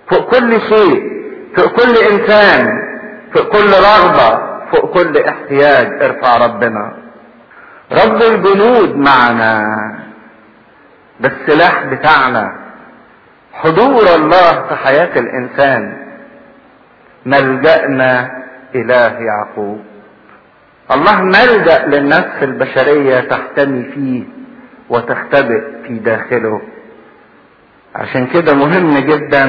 فوق كل شيء فوق كل انسان فوق كل رغبة فوق كل احتياج ارفع ربنا رب الجنود معنا ده السلاح بتاعنا حضور الله في حياة الانسان ملجأنا اله يعقوب الله ملجأ للنفس البشرية تحتمي فيه وتختبئ في داخله عشان كده مهم جدا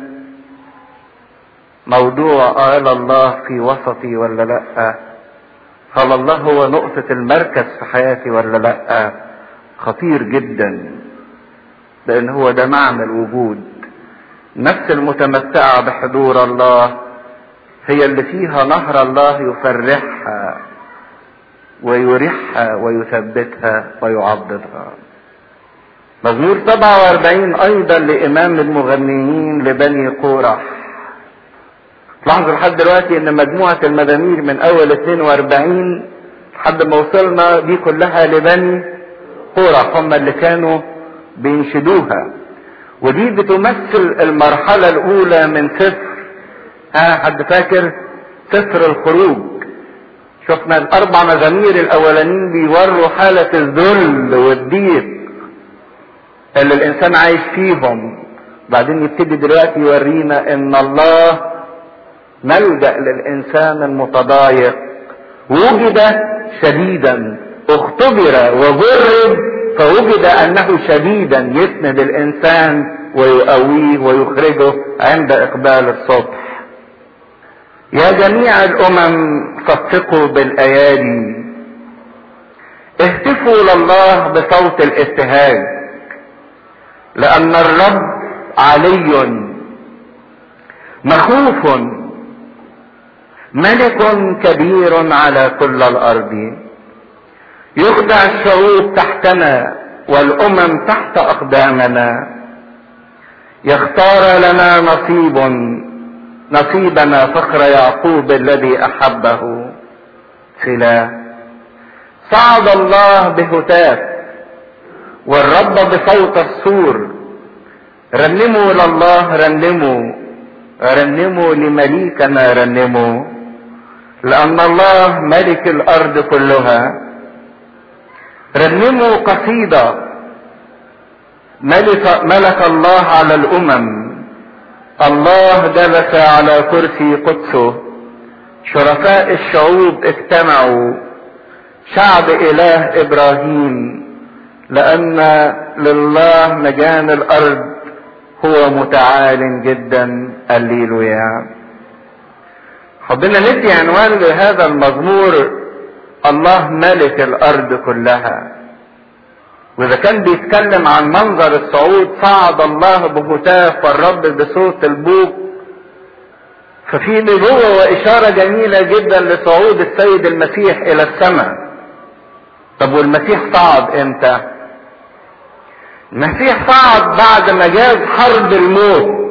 موضوع قال الله في وسطي ولا لا هل الله هو نقطة المركز في حياتي ولا لا خطير جدا لان هو ده معنى الوجود النفس المتمتعة بحضور الله هي اللي فيها نهر الله يفرحها ويريحها ويثبتها ويعضدها مزمور 47 ايضا لامام المغنيين لبني قورح لاحظوا لحد دلوقتي ان مجموعة المزامير من اول 42 لحد ما وصلنا دي كلها لبني قورح هم اللي كانوا بينشدوها ودي بتمثل المرحلة الاولى من سفر ها حد فاكر سفر الخروج شفنا الاربع مزامير الاولانيين بيوروا حالة الذل والضيق اللي الانسان عايش فيهم بعدين يبتدي دلوقتي يورينا ان الله ملجأ للانسان المتضايق وجد شديدا اختبر وجرب فوجد انه شديدا يسند الانسان ويقويه ويخرجه عند اقبال الصبح يا جميع الامم صفقوا بالايادي اهتفوا لله بصوت الابتهاج لان الرب علي مخوف ملك كبير على كل الارض يخدع الشعوب تحتنا والامم تحت اقدامنا يختار لنا نصيب نصيبنا فخر يعقوب الذي احبه سلا صعد الله بهتاف والرب بصوت السور رنموا لله رنموا رنموا لمليكنا رنموا لان الله ملك الارض كلها رنموا قصيده ملك, ملك الله على الامم الله جلس على كرسي قدسه شرفاء الشعوب اجتمعوا شعب اله ابراهيم لان لله مجان الارض هو متعال جدا الليلويا حبنا ندي عنوان لهذا المزمور الله ملك الارض كلها واذا كان بيتكلم عن منظر الصعود صعد الله بهتاف والرب بصوت البوق ففي نبوة وإشارة جميلة جدا لصعود السيد المسيح إلى السماء. طب والمسيح صعد إمتى؟ المسيح صعد بعد ما جاز حرب الموت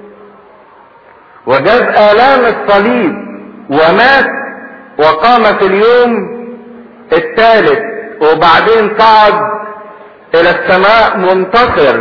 وجاز آلام الصليب ومات وقام في اليوم الثالث وبعدين صعد الى السماء منتصر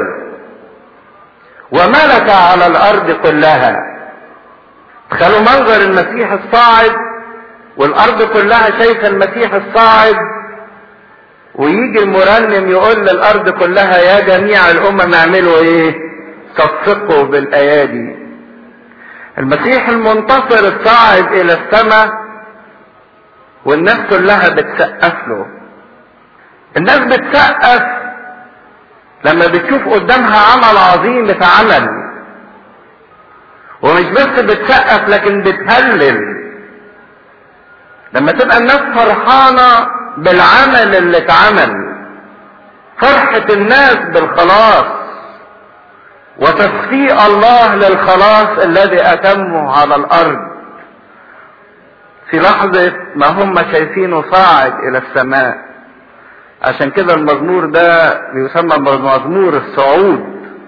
وملك على الارض كلها تخيلوا منظر المسيح الصاعد والارض كلها شايفه المسيح الصاعد ويجي المرنم يقول للارض كلها يا جميع الامم اعملوا ايه صفقوا بالايادي المسيح المنتصر الصاعد الى السماء والناس كلها بتسقف له الناس بتسقف لما بتشوف قدامها عمل عظيم اتعمل ومش بس بتسقف لكن بتهلل لما تبقى الناس فرحانة بالعمل اللي اتعمل فرحة الناس بالخلاص وتصفيق الله للخلاص الذي أتمه على الأرض في لحظة ما هم شايفينه صاعد إلى السماء عشان كده المزمور ده بيسمى مزمور الصعود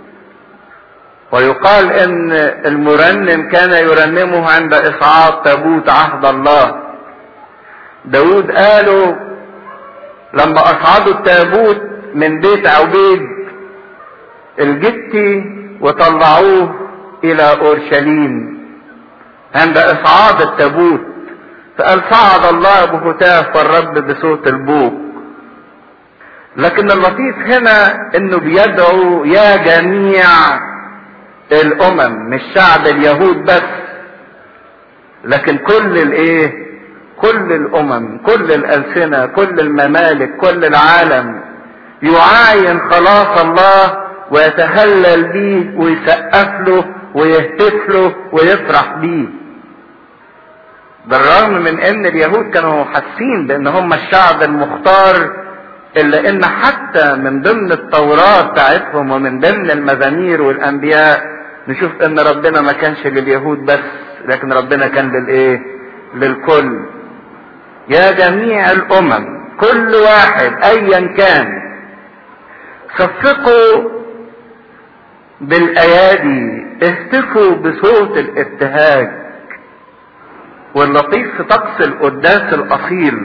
ويقال ان المرنم كان يرنمه عند اصعاد تابوت عهد الله داود قالوا لما اصعدوا التابوت من بيت عبيد الجتي وطلعوه الى اورشليم عند اصعاد التابوت فقال صعد الله بهتاف والرب بصوت البوق لكن اللطيف هنا انه بيدعو يا جميع الامم مش شعب اليهود بس لكن كل الايه كل الامم كل الالسنه كل الممالك كل العالم يعاين خلاص الله ويتهلل بيه ويسقف له ويهتف له ويفرح بيه بالرغم من ان اليهود كانوا حاسين بان هم الشعب المختار الا ان حتى من ضمن التوراة بتاعتهم ومن ضمن المزامير والانبياء نشوف ان ربنا ما كانش لليهود بس لكن ربنا كان للايه للكل يا جميع الامم كل واحد ايا كان صفقوا بالايادي اهتفوا بصوت الابتهاج واللطيف في طقس القداس الاصيل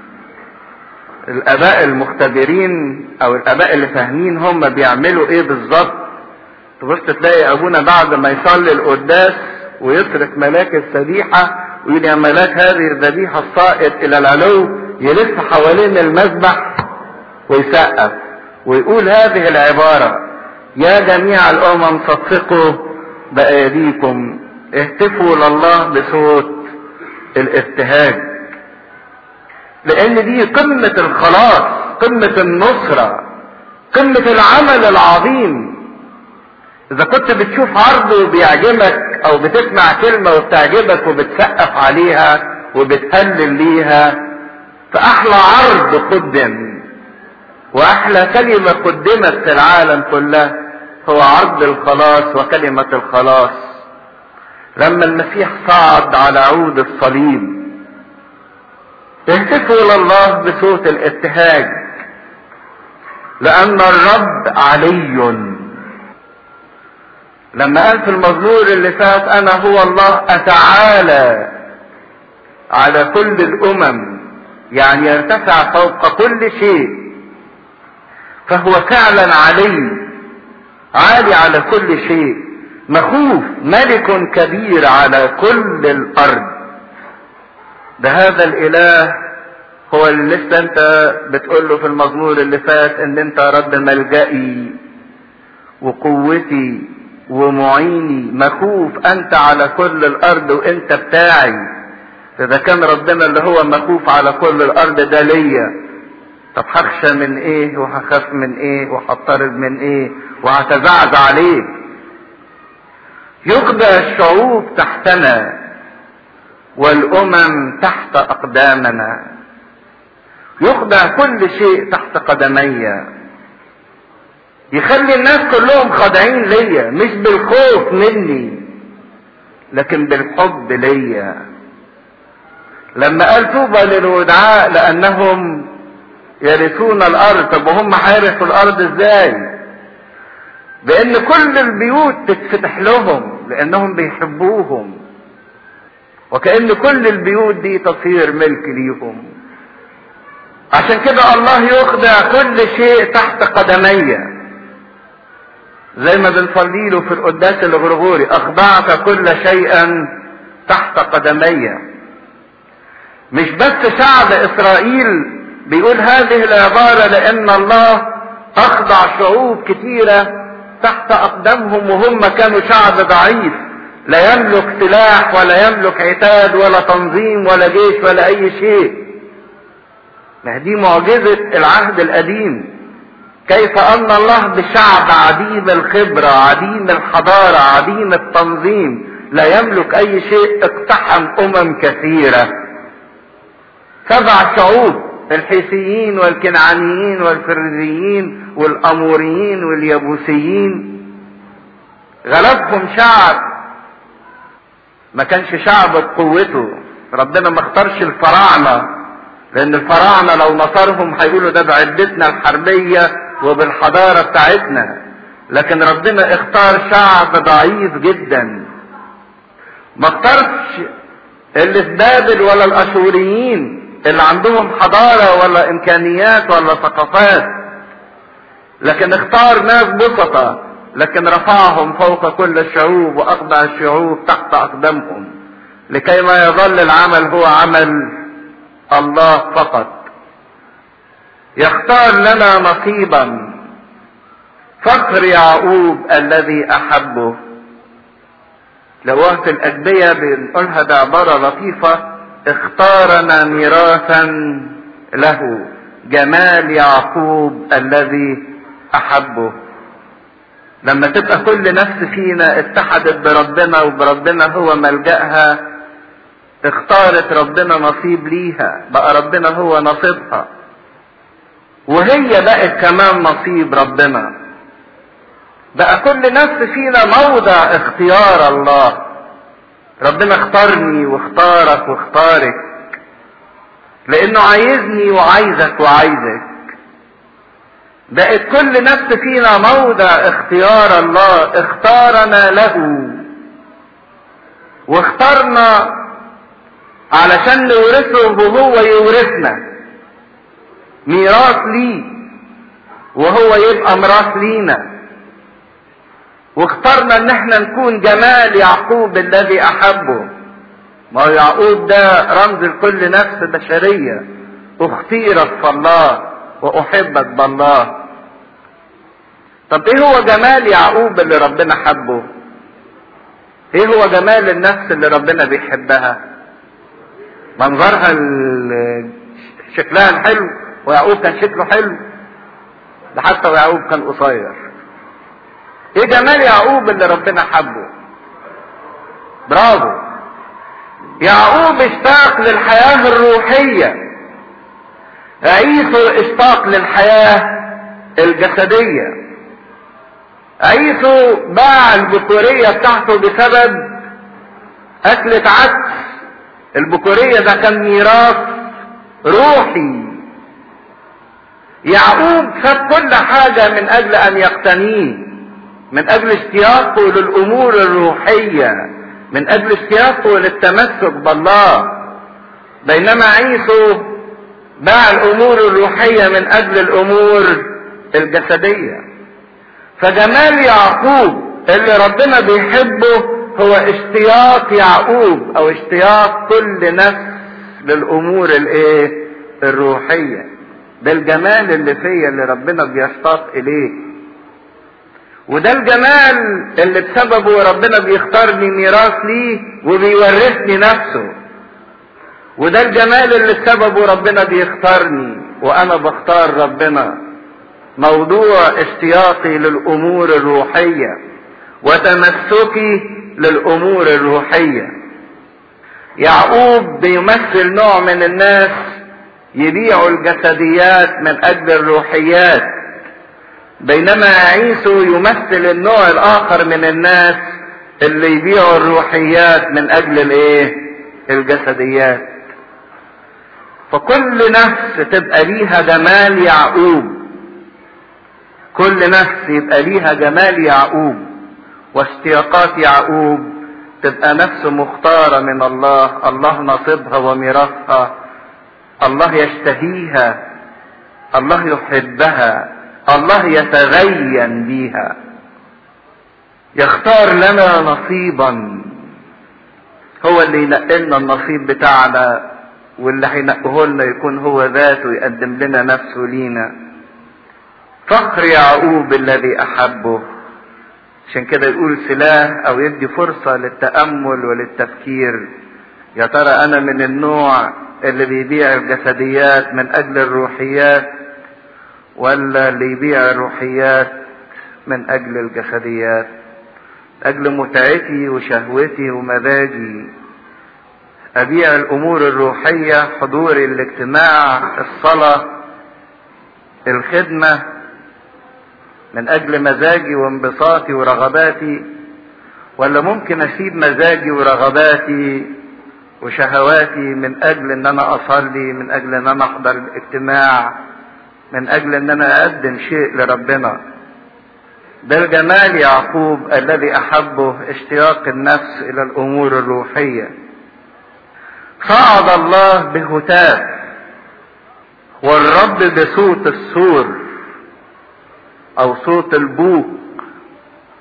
الاباء المختبرين او الاباء اللي فاهمين هم بيعملوا ايه بالظبط تبص تلاقي ابونا بعد ما يصلي القداس ويترك ملاك الذبيحه ويقول يا ملاك هذه الذبيحه الصائد الى العلو يلف حوالين المذبح ويسقف ويقول هذه العباره يا جميع الامم صفقوا بايديكم اهتفوا لله بصوت الابتهاج لان دي قمة الخلاص قمة النصرة قمة العمل العظيم اذا كنت بتشوف عرض وبيعجبك او بتسمع كلمة وبتعجبك وبتسقف عليها وبتهلل ليها فاحلى عرض قدم واحلى كلمة قدمت في العالم كله هو عرض الخلاص وكلمة الخلاص لما المسيح صعد على عود الصليب اهتفوا لله بصوت الابتهاج لان الرب علي لما قال في المزمور اللي فات انا هو الله اتعالى على كل الامم يعني يرتفع فوق كل شيء فهو فعلا علي عالي على كل شيء مخوف ملك كبير على كل الارض ده هذا الاله هو اللي لسه انت بتقول له في المزمور اللي فات ان انت رب ملجئي وقوتي ومعيني مخوف انت على كل الارض وانت بتاعي اذا كان ربنا اللي هو مخوف على كل الارض ده ليا طب هخشى من ايه وهخاف من ايه وهضطرب من ايه وهتزعزع عليه يقضى الشعوب تحتنا والامم تحت اقدامنا يخضع كل شيء تحت قدمي يخلي الناس كلهم خاضعين ليا مش بالخوف مني لكن بالحب ليا لما قال طوبى للودعاء لانهم يرثون الارض طب وهم هيرثوا الارض ازاي بان كل البيوت تتفتح لهم لانهم بيحبوهم وكأن كل البيوت دي تصير ملك ليهم عشان كده الله يخضع كل شيء تحت قدمي زي ما بنصلي له في القداس الغرغوري اخضعت كل شيئا تحت قدمي مش بس شعب اسرائيل بيقول هذه العبارة لان الله اخضع شعوب كتيرة تحت اقدامهم وهم كانوا شعب ضعيف لا يملك سلاح ولا يملك عتاد ولا تنظيم ولا جيش ولا اي شيء ما دي معجزة العهد القديم كيف ان الله بشعب عديم الخبرة عديم الحضارة عديم التنظيم لا يملك اي شيء اقتحم امم كثيرة سبع شعوب الحيثيين والكنعانيين والفريزيين والاموريين واليبوسيين غلبهم شعب ما كانش شعب بقوته ربنا ما اختارش الفراعنة لان الفراعنة لو نصرهم هيقولوا ده بعدتنا الحربية وبالحضارة بتاعتنا لكن ربنا اختار شعب ضعيف جدا ما اختارش اللي في بابل ولا الاشوريين اللي عندهم حضارة ولا امكانيات ولا ثقافات لكن اختار ناس بسطة لكن رفعهم فوق كل الشعوب واخضع الشعوب تحت اقدامهم لكي ما يظل العمل هو عمل الله فقط يختار لنا نصيبا فخر يعقوب الذي احبه لو في الاجبيه بنقولها ده عباره لطيفه اختارنا ميراثا له جمال يعقوب الذي احبه لما تبقى كل نفس فينا اتحدت بربنا وبربنا هو ملجأها اختارت ربنا نصيب ليها بقى ربنا هو نصيبها وهي بقت كمان نصيب ربنا بقى كل نفس فينا موضع اختيار الله ربنا اختارني واختارك واختارك لانه عايزني وعايزك وعايزك بقت كل نفس فينا موضع اختيار الله اختارنا له واختارنا علشان نورثه وهو يورثنا ميراث ليه وهو يبقى ميراث لينا واخترنا ان احنا نكون جمال يعقوب الذي احبه ما هو يعقوب ده رمز لكل نفس بشرية اختيرت في الله واحبت بالله طب ايه هو جمال يعقوب اللي ربنا حبه ايه هو جمال النفس اللي ربنا بيحبها منظرها شكلها الحلو ويعقوب كان شكله حلو ده حتى ويعقوب كان قصير ايه جمال يعقوب اللي ربنا حبه برافو يعقوب اشتاق للحياة الروحية عيسو اشتاق للحياة الجسدية عيسو باع البكورية بتاعته بسبب أكلة عدس البكورية ده كان ميراث روحي يعقوب ساب كل حاجة من أجل أن يقتنيه من أجل اشتياقه للأمور الروحية من أجل اشتياقه للتمسك بالله بينما عيسو باع الأمور الروحية من أجل الأمور الجسدية فجمال يعقوب اللي ربنا بيحبه هو اشتياق يعقوب او اشتياق كل نفس للامور الايه الروحية ده الجمال اللي فيا اللي ربنا بيشتاق اليه وده الجمال اللي بسببه ربنا بيختارني ميراث ليه وبيورثني نفسه وده الجمال اللي بسببه ربنا بيختارني وانا بختار ربنا موضوع اشتياقي للامور الروحيه وتمسكي للامور الروحيه يعقوب بيمثل نوع من الناس يبيعوا الجسديات من اجل الروحيات بينما عيسو يمثل النوع الاخر من الناس اللي يبيعوا الروحيات من اجل الايه الجسديات فكل نفس تبقى ليها جمال يعقوب كل نفس يبقى ليها جمال يعقوب واشتياقات يعقوب تبقى نفس مختارة من الله الله نصيبها وميراثها الله يشتهيها الله يحبها الله يتغين بيها يختار لنا نصيبا هو اللي ينقلنا النصيب بتاعنا واللي هينقه لنا يكون هو ذاته يقدم لنا نفسه لينا فخر يعقوب الذي احبه عشان كده يقول سلاح او يدي فرصة للتأمل وللتفكير يا ترى انا من النوع اللي بيبيع الجسديات من اجل الروحيات ولا اللي يبيع الروحيات من اجل الجسديات اجل متعتي وشهوتي ومزاجي ابيع الامور الروحية حضوري الاجتماع الصلاة الخدمة من اجل مزاجي وانبساطي ورغباتي ولا ممكن اسيب مزاجي ورغباتي وشهواتي من اجل ان انا اصلي من اجل ان انا احضر الاجتماع من اجل ان انا اقدم شيء لربنا ده الجمال يعقوب الذي احبه اشتياق النفس الى الامور الروحيه صعد الله بهتاف والرب بصوت السور او صوت البوق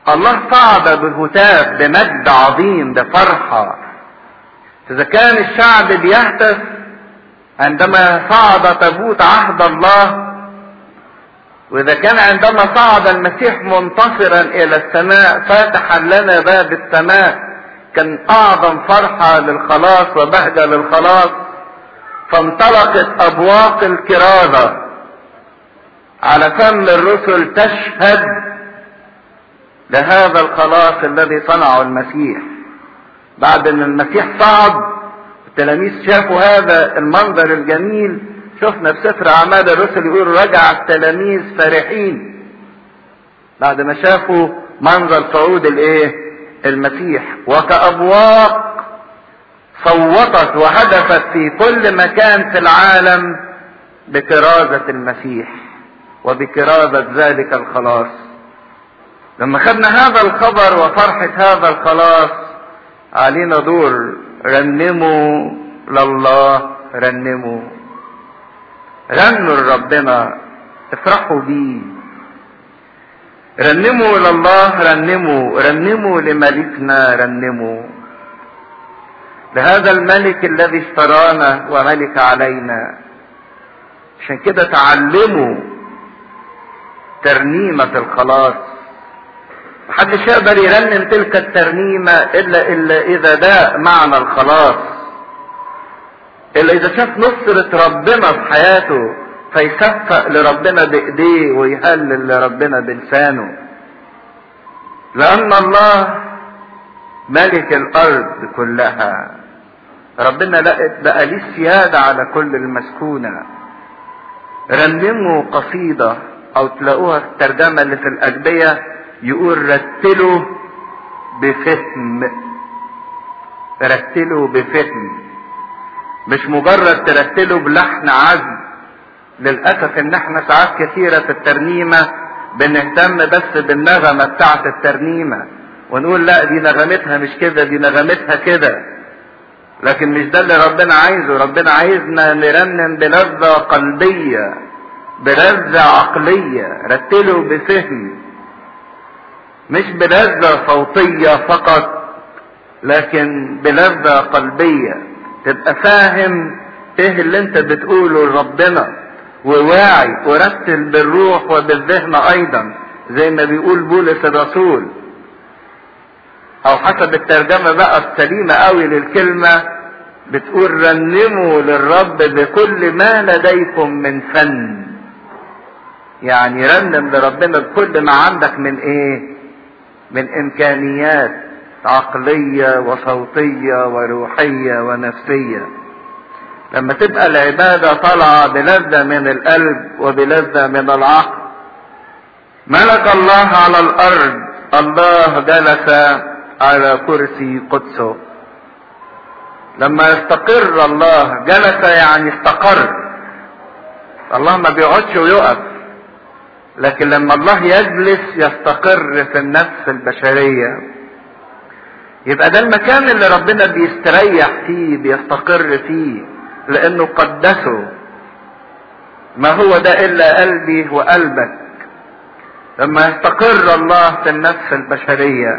الله صعد بهتاف بمجد عظيم بفرحة إذا كان الشعب بيهتف عندما صعد تابوت عهد الله وإذا كان عندما صعد المسيح منتصرا إلى السماء فاتحا لنا باب السماء كان أعظم فرحة للخلاص وبهجة للخلاص فانطلقت أبواق الكرازة على فم الرسل تشهد لهذا الخلاص الذي صنعه المسيح بعد ان المسيح صعد التلاميذ شافوا هذا المنظر الجميل شفنا في سفر اعمال الرسل يقول رجع التلاميذ فرحين بعد ما شافوا منظر صعود الايه المسيح وكابواق صوتت وهدفت في كل مكان في العالم بكرازة المسيح وبكرازة ذلك الخلاص لما خدنا هذا الخبر وفرحة هذا الخلاص علينا دور رنموا لله رنموا غنوا لربنا افرحوا بيه رنموا لله رنموا رنموا لملكنا رنموا لهذا الملك الذي اشترانا وملك علينا عشان كده تعلموا ترنيمة الخلاص محدش يقدر يرنم تلك الترنيمة إلا إلا إذا ده معنى الخلاص إلا إذا شاف نصرة ربنا في حياته فيصفق لربنا بإيديه ويهلل لربنا بلسانه لأن الله ملك الأرض كلها ربنا بقى ليه السيادة على كل المسكونة رنموا قصيدة أو تلاقوها في الترجمة اللي في الأجبية يقول رتلوا بفهم رتلوا بفهم مش مجرد ترتلوا بلحن عزم للأسف إن احنا ساعات كثيرة في الترنيمة بنهتم بس بالنغمة بتاعة الترنيمة ونقول لا دي نغمتها مش كده دي نغمتها كده لكن مش ده اللي ربنا عايزه ربنا عايزنا نرنم بلذة قلبية بلذة عقلية رتلوا بفهم مش بلذة صوتية فقط لكن بلذة قلبية تبقى فاهم ايه اللي انت بتقوله لربنا وواعي ورتل بالروح وبالذهن ايضا زي ما بيقول بولس الرسول او حسب الترجمة بقى السليمة قوي للكلمة بتقول رنموا للرب بكل ما لديكم من فن يعني رنم لربنا بكل ما عندك من ايه من امكانيات عقلية وصوتية وروحية ونفسية لما تبقى العبادة طالعة بلذة من القلب وبلذة من العقل ملك الله على الارض الله جلس على كرسي قدسه لما يستقر الله جلس يعني استقر الله ما بيقعدش ويقف لكن لما الله يجلس يستقر في النفس البشرية يبقى ده المكان اللي ربنا بيستريح فيه بيستقر فيه لانه قدسه ما هو ده الا قلبي وقلبك لما يستقر الله في النفس البشريه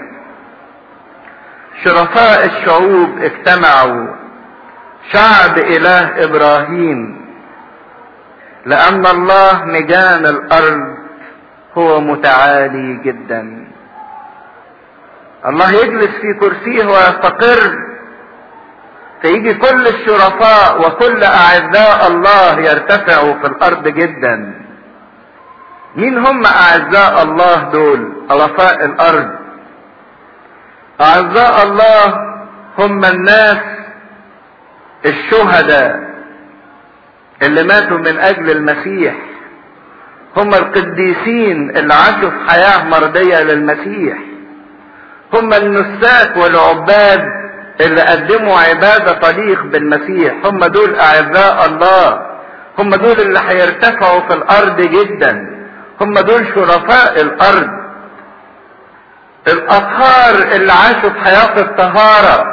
شرفاء الشعوب اجتمعوا شعب اله ابراهيم لان الله مجان الارض هو متعالي جدا الله يجلس في كرسيه ويستقر فيجي كل الشرفاء وكل اعزاء الله يرتفعوا في الارض جدا مين هم اعزاء الله دول رفاء الارض اعزاء الله هم الناس الشهداء اللي ماتوا من اجل المسيح هم القديسين اللي عاشوا في حياة مرضية للمسيح هم النساك والعباد اللي قدموا عبادة طليق بالمسيح هم دول اعزاء الله هم دول اللي هيرتفعوا في الارض جدا هم دول شرفاء الارض الاطهار اللي عاشوا في حياة الطهارة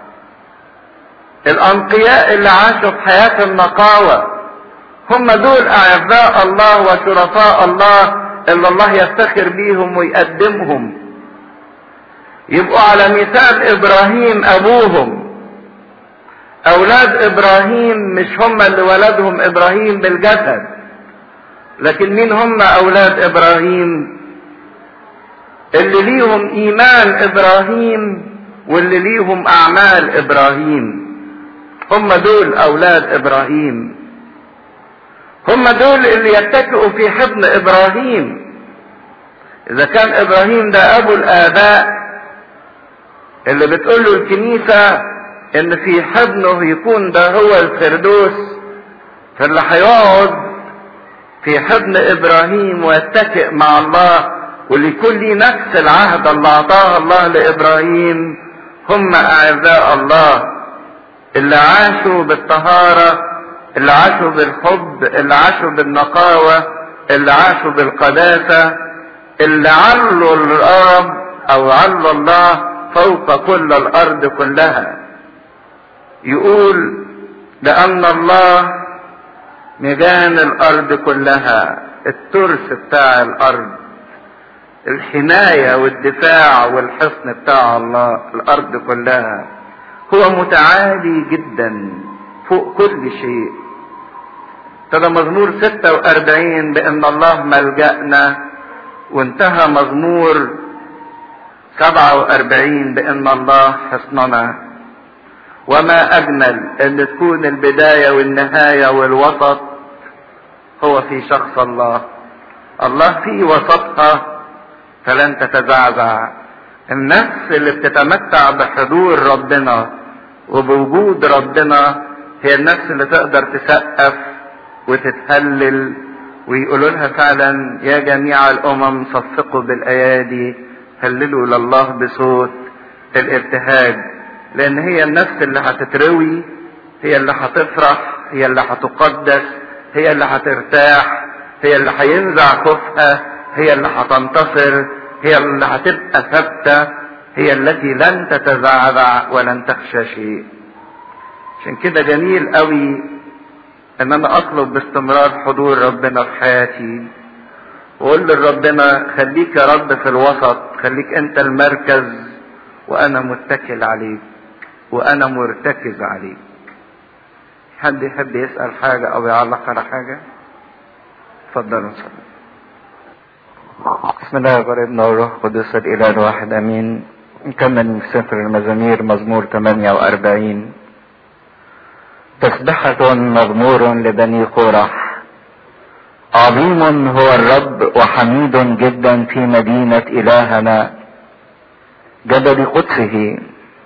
الانقياء اللي عاشوا في حياة النقاوة هم دول اعزاء الله وشرفاء الله اللي الله يفتخر بيهم ويقدمهم يبقوا على مثال ابراهيم ابوهم اولاد ابراهيم مش هم اللي ولدهم ابراهيم بالجسد لكن مين هم اولاد ابراهيم اللي ليهم ايمان ابراهيم واللي ليهم اعمال ابراهيم هم دول اولاد ابراهيم هم دول اللي يتكئوا في حضن ابراهيم اذا كان ابراهيم ده ابو الاباء اللي بتقول له الكنيسة ان في حضنه يكون ده هو الفردوس فاللي هيقعد في حضن ابراهيم ويتكئ مع الله واللي يكون ليه نفس العهد اللي اعطاه الله لابراهيم هم اعزاء الله اللي عاشوا بالطهارة اللي عاشوا بالحب اللي عاشوا بالنقاوة اللي عاشوا بالقداسة اللي علوا الارض او علوا الله فوق كل الارض كلها يقول لان الله ميدان الارض كلها الترس بتاع الارض الحماية والدفاع والحصن بتاع الله الارض كلها هو متعالي جدا فوق كل شيء ابتدى مزمور 46 بان الله ملجأنا وانتهى مزمور 47 بان الله حصننا وما اجمل ان تكون البداية والنهاية والوسط هو في شخص الله الله في وسطها فلن تتزعزع النفس اللي بتتمتع بحضور ربنا وبوجود ربنا هي النفس اللي تقدر تسقف وتتهلل ويقولوا لها فعلا يا جميع الامم صفقوا بالايادي هللوا لله بصوت الابتهاج لان هي النفس اللي هتتروي هي اللي هتفرح هي اللي هتقدس هي اللي هترتاح هي اللي هينزع خوفها هي اللي هتنتصر هي اللي هتبقى ثابته هي التي لن تتزعزع ولن تخشى شيء عشان كده جميل قوي ان انا اطلب باستمرار حضور ربنا في حياتي واقول لربنا خليك يا رب في الوسط خليك انت المركز وانا متكل عليك وانا مرتكز عليك حد يحب يسأل حاجة او يعلق على حاجة اتفضلوا نصلي بسم الله والابن والروح القدس الاله الواحد امين نكمل من سفر المزامير مزمور 48 تسبحة مزمور لبني قورح عظيم هو الرب وحميد جدا في مدينة إلهنا جبل قدسه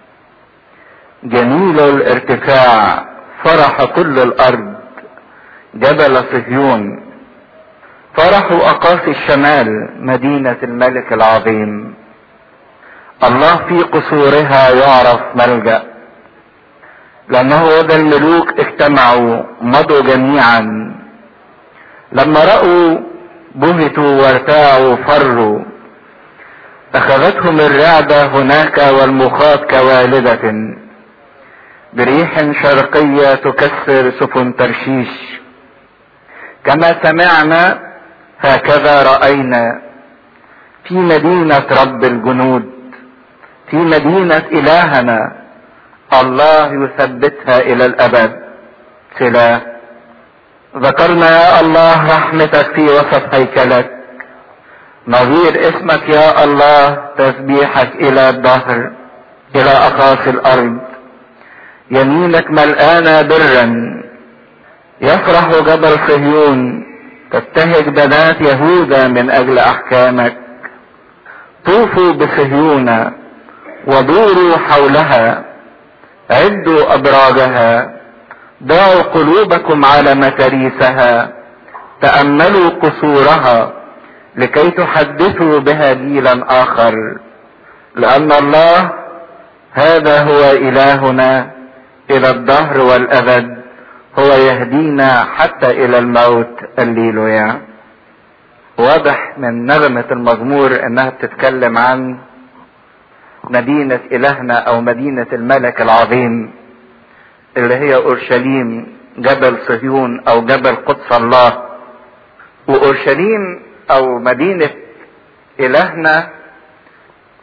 جميل الارتفاع فرح كل الأرض جبل صهيون فرح أقاصي الشمال مدينة الملك العظيم الله في قصورها يعرف ملجأ لأنه وذا الملوك اجتمعوا مضوا جميعا لما رأوا بهتوا وارتاعوا فروا أخذتهم الرعدة هناك والمخاط كوالدة بريح شرقية تكسر سفن ترشيش كما سمعنا هكذا رأينا في مدينة رب الجنود في مدينة إلهنا الله يثبتها إلى الأبد سلا ذكرنا يا الله رحمتك في وسط هيكلك نظير اسمك يا الله تسبيحك إلى الدهر إلى أقاصي الأرض يمينك ملآنة برا يفرح جبل صهيون تبتهج بنات يهوذا من أجل أحكامك طوفوا بصهيون ودوروا حولها عدوا أبراجها ضعوا قلوبكم على متاريسها تأملوا قصورها لكي تحدثوا بها جيلا آخر لأن الله هذا هو إلهنا إلى الدهر والأبد هو يهدينا حتى إلى الموت الليلويا واضح من نغمة المزمور انها بتتكلم عن مدينة إلهنا أو مدينة الملك العظيم اللي هي أورشليم جبل صهيون أو جبل قدس الله وأورشليم أو مدينة إلهنا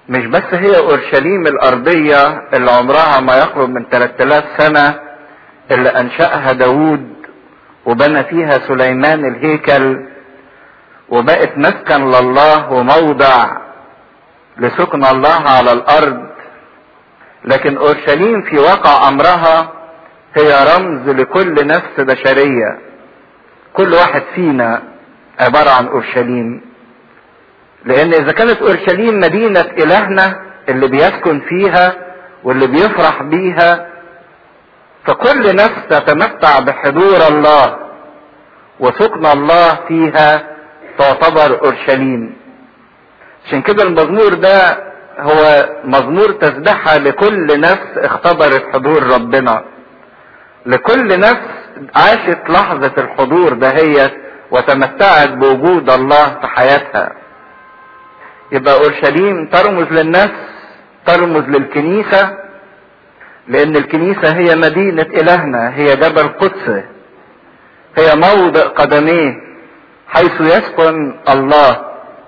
مش بس هي اورشليم الارضية اللي عمرها ما يقرب من 3000 سنة اللي انشأها داوود وبنى فيها سليمان الهيكل وبقت مسكن لله وموضع لسكن الله على الارض لكن اورشليم في واقع امرها هي رمز لكل نفس بشرية كل واحد فينا عبارة عن اورشليم لان اذا كانت اورشليم مدينة الهنا اللي بيسكن فيها واللي بيفرح بيها فكل نفس تتمتع بحضور الله وسكن الله فيها تعتبر اورشليم عشان كده المزمور ده هو مزمور تسبحة لكل نفس اختبرت حضور ربنا لكل نفس عاشت لحظة الحضور دهيت وتمتعت بوجود الله في حياتها يبقى اورشليم ترمز للنفس ترمز للكنيسة لان الكنيسة هي مدينة الهنا هي جبل قدس هي موضع قدميه حيث يسكن الله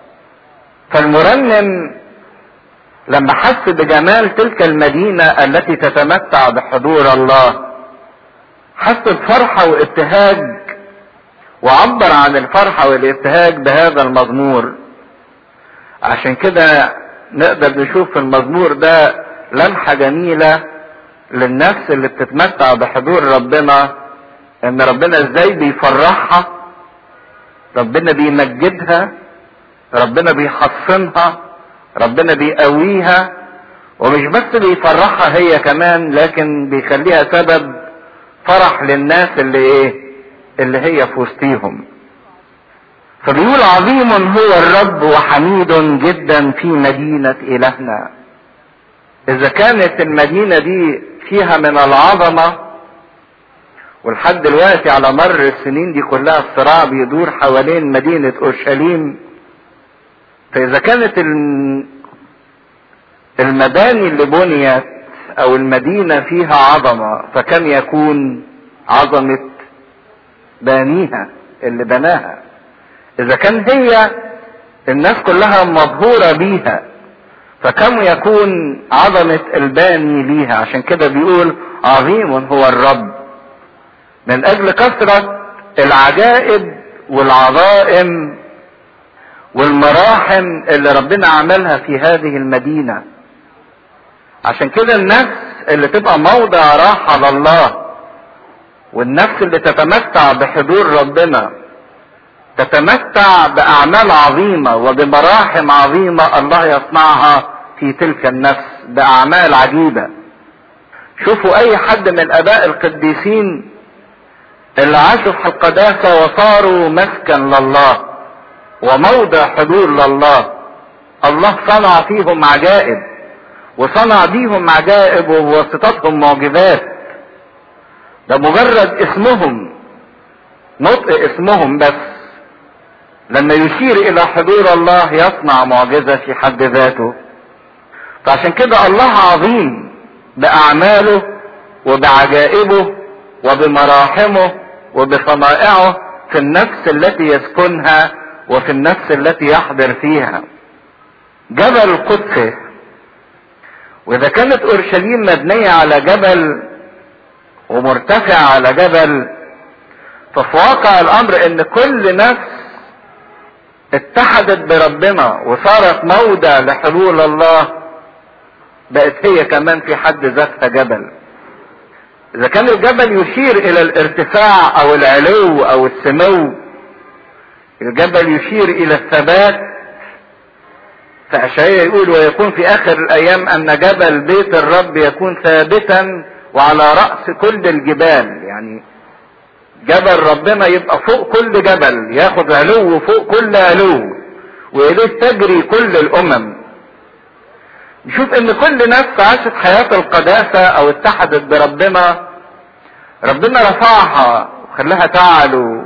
فالمرنم لما حس بجمال تلك المدينة التي تتمتع بحضور الله حس بفرحة وابتهاج وعبر عن الفرحة والابتهاج بهذا المزمور عشان كده نقدر نشوف في المزمور ده لمحة جميلة للنفس اللي بتتمتع بحضور ربنا ان ربنا ازاي بيفرحها ربنا بيمجدها ربنا بيحصنها ربنا بيقويها ومش بس بيفرحها هي كمان لكن بيخليها سبب فرح للناس اللي ايه اللي هي في وسطيهم فبيقول عظيم هو الرب وحميد جدا في مدينة إلهنا إذا كانت المدينة دي فيها من العظمة ولحد دلوقتي على مر السنين دي كلها الصراع بيدور حوالين مدينة أورشليم فإذا كانت المباني اللي بنيت أو المدينة فيها عظمة فكم يكون عظمة بانيها اللي بناها إذا كان هي الناس كلها مبهورة بيها فكم يكون عظمة الباني ليها عشان كده بيقول عظيم هو الرب من أجل كثرة العجائب والعظائم والمراحم اللي ربنا عملها في هذه المدينة عشان كده النفس اللي تبقى موضع راحة لله والنفس اللي تتمتع بحضور ربنا تتمتع بأعمال عظيمة وبمراحم عظيمة الله يصنعها في تلك النفس بأعمال عجيبة شوفوا أي حد من الآباء القديسين اللي عاشوا في القداسة وصاروا مسكن لله وموضع حضور لله الله صنع فيهم عجائب وصنع بيهم عجائب وبواسطتهم معجزات ده مجرد اسمهم نطق اسمهم بس لما يشير الى حضور الله يصنع معجزه في حد ذاته فعشان كده الله عظيم باعماله وبعجائبه وبمراحمه وبصنائعه في النفس التي يسكنها وفي النفس التي يحضر فيها جبل قدس واذا كانت اورشليم مبنيه على جبل ومرتفع على جبل ففي واقع الامر ان كل نفس اتحدت بربنا وصارت موضع لحلول الله بقت هي كمان في حد ذاتها جبل اذا كان الجبل يشير الى الارتفاع او العلو او السمو الجبل يشير الى الثبات فأشعية يقول ويكون في آخر الأيام أن جبل بيت الرب يكون ثابتا وعلى رأس كل الجبال يعني جبل ربنا يبقى فوق كل جبل ياخد علو فوق كل علو وإليه تجري كل الأمم نشوف ان كل نفس عاشت حياة القداسة او اتحدت بربنا ربنا رفعها وخلاها تعلو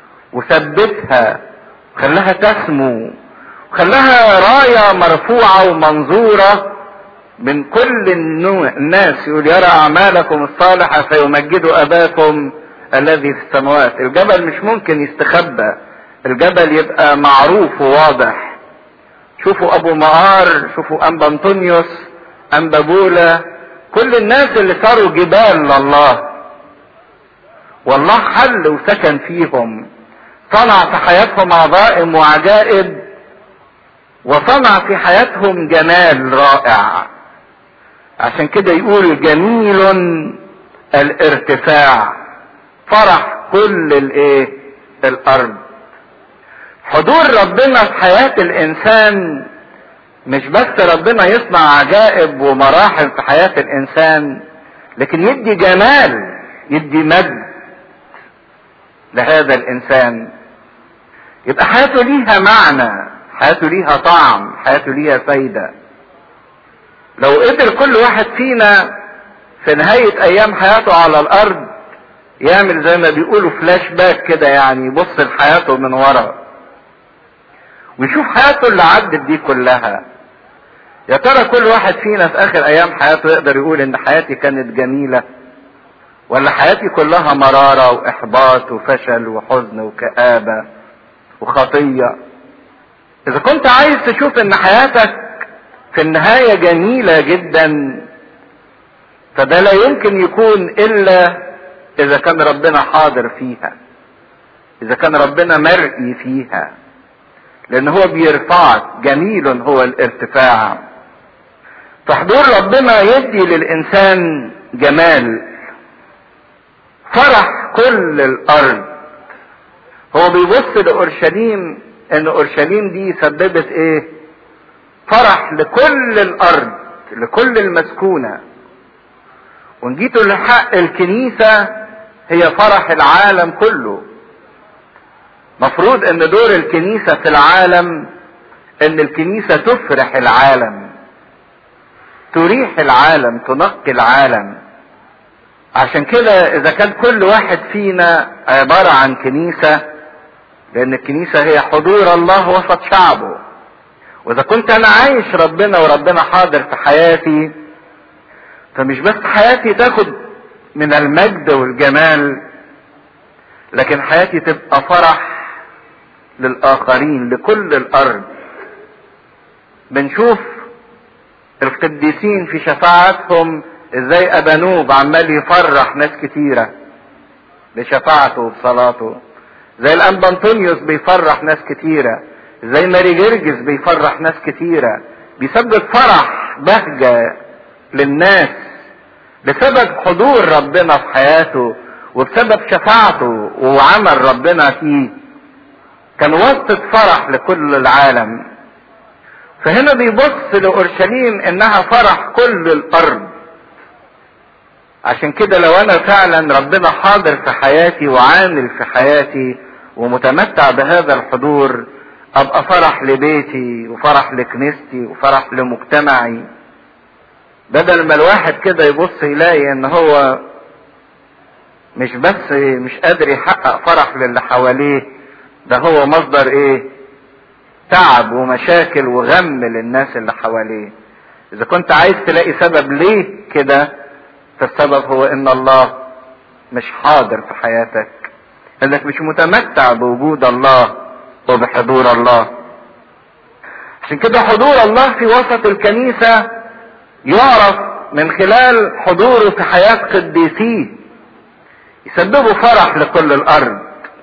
وثبتها وخلاها تسمو وخلاها راية مرفوعة ومنظورة من كل الناس يقول يرى اعمالكم الصالحة فيمجدوا اباكم الذي في السماوات الجبل مش ممكن يستخبى الجبل يبقى معروف وواضح شوفوا ابو معار شوفوا انبا انطونيوس انبا بولا كل الناس اللي صاروا جبال لله والله حل وسكن فيهم صنع في حياتهم عظائم وعجائب وصنع في حياتهم جمال رائع عشان كده يقول جميل الارتفاع فرح كل الايه الارض حضور ربنا في حياة الانسان مش بس ربنا يصنع عجائب ومراحل في حياة الانسان لكن يدي جمال يدي مجد لهذا الانسان يبقى حياته ليها معنى حياته ليها طعم حياته ليها فايدة لو قدر كل واحد فينا في نهاية ايام حياته على الارض يعمل زي ما بيقولوا فلاش باك كده يعني يبص لحياته من ورا ويشوف حياته اللي عدت دي كلها يا ترى كل واحد فينا في اخر ايام حياته يقدر يقول ان حياتي كانت جميلة ولا حياتي كلها مرارة واحباط وفشل وحزن وكآبة وخطية اذا كنت عايز تشوف ان حياتك في النهاية جميلة جدا فده لا يمكن يكون الا اذا كان ربنا حاضر فيها اذا كان ربنا مرئي فيها لان هو بيرفعك جميل هو الارتفاع فحضور ربنا يدي للانسان جمال فرح كل الارض هو بيبص لاورشليم ان اورشليم دي سببت ايه فرح لكل الارض لكل المسكونه وان جيتوا لحق الكنيسه هي فرح العالم كله مفروض ان دور الكنيسة في العالم ان الكنيسة تفرح العالم تريح العالم تنقي العالم عشان كده اذا كان كل واحد فينا عبارة عن كنيسة لان الكنيسة هي حضور الله وسط شعبه واذا كنت انا عايش ربنا وربنا حاضر في حياتي فمش بس حياتي تاخد من المجد والجمال لكن حياتي تبقى فرح للآخرين لكل الأرض بنشوف القديسين في شفاعتهم ازاي أبانوب عمال يفرح ناس كتيرة بشفاعته وبصلاته زي الأنبا أنطونيوس بيفرح ناس كتيرة زي ماري جرجس بيفرح ناس كتيرة بيسبب فرح بهجة للناس بسبب حضور ربنا في حياته وبسبب شفاعته وعمل ربنا فيه كان وسط فرح لكل العالم فهنا بيبص لأورشليم انها فرح كل الارض عشان كده لو انا فعلا ربنا حاضر في حياتي وعامل في حياتي ومتمتع بهذا الحضور ابقى فرح لبيتي وفرح لكنيستي وفرح لمجتمعي بدل ما الواحد كده يبص يلاقي ان هو مش بس مش قادر يحقق فرح للي حواليه ده هو مصدر ايه تعب ومشاكل وغم للناس اللي حواليه اذا كنت عايز تلاقي سبب ليه كده فالسبب هو ان الله مش حاضر في حياتك انك مش متمتع بوجود الله وبحضور الله عشان كده حضور الله في وسط الكنيسة يعرف من خلال حضوره في حياة قديسيه يسببوا فرح لكل الارض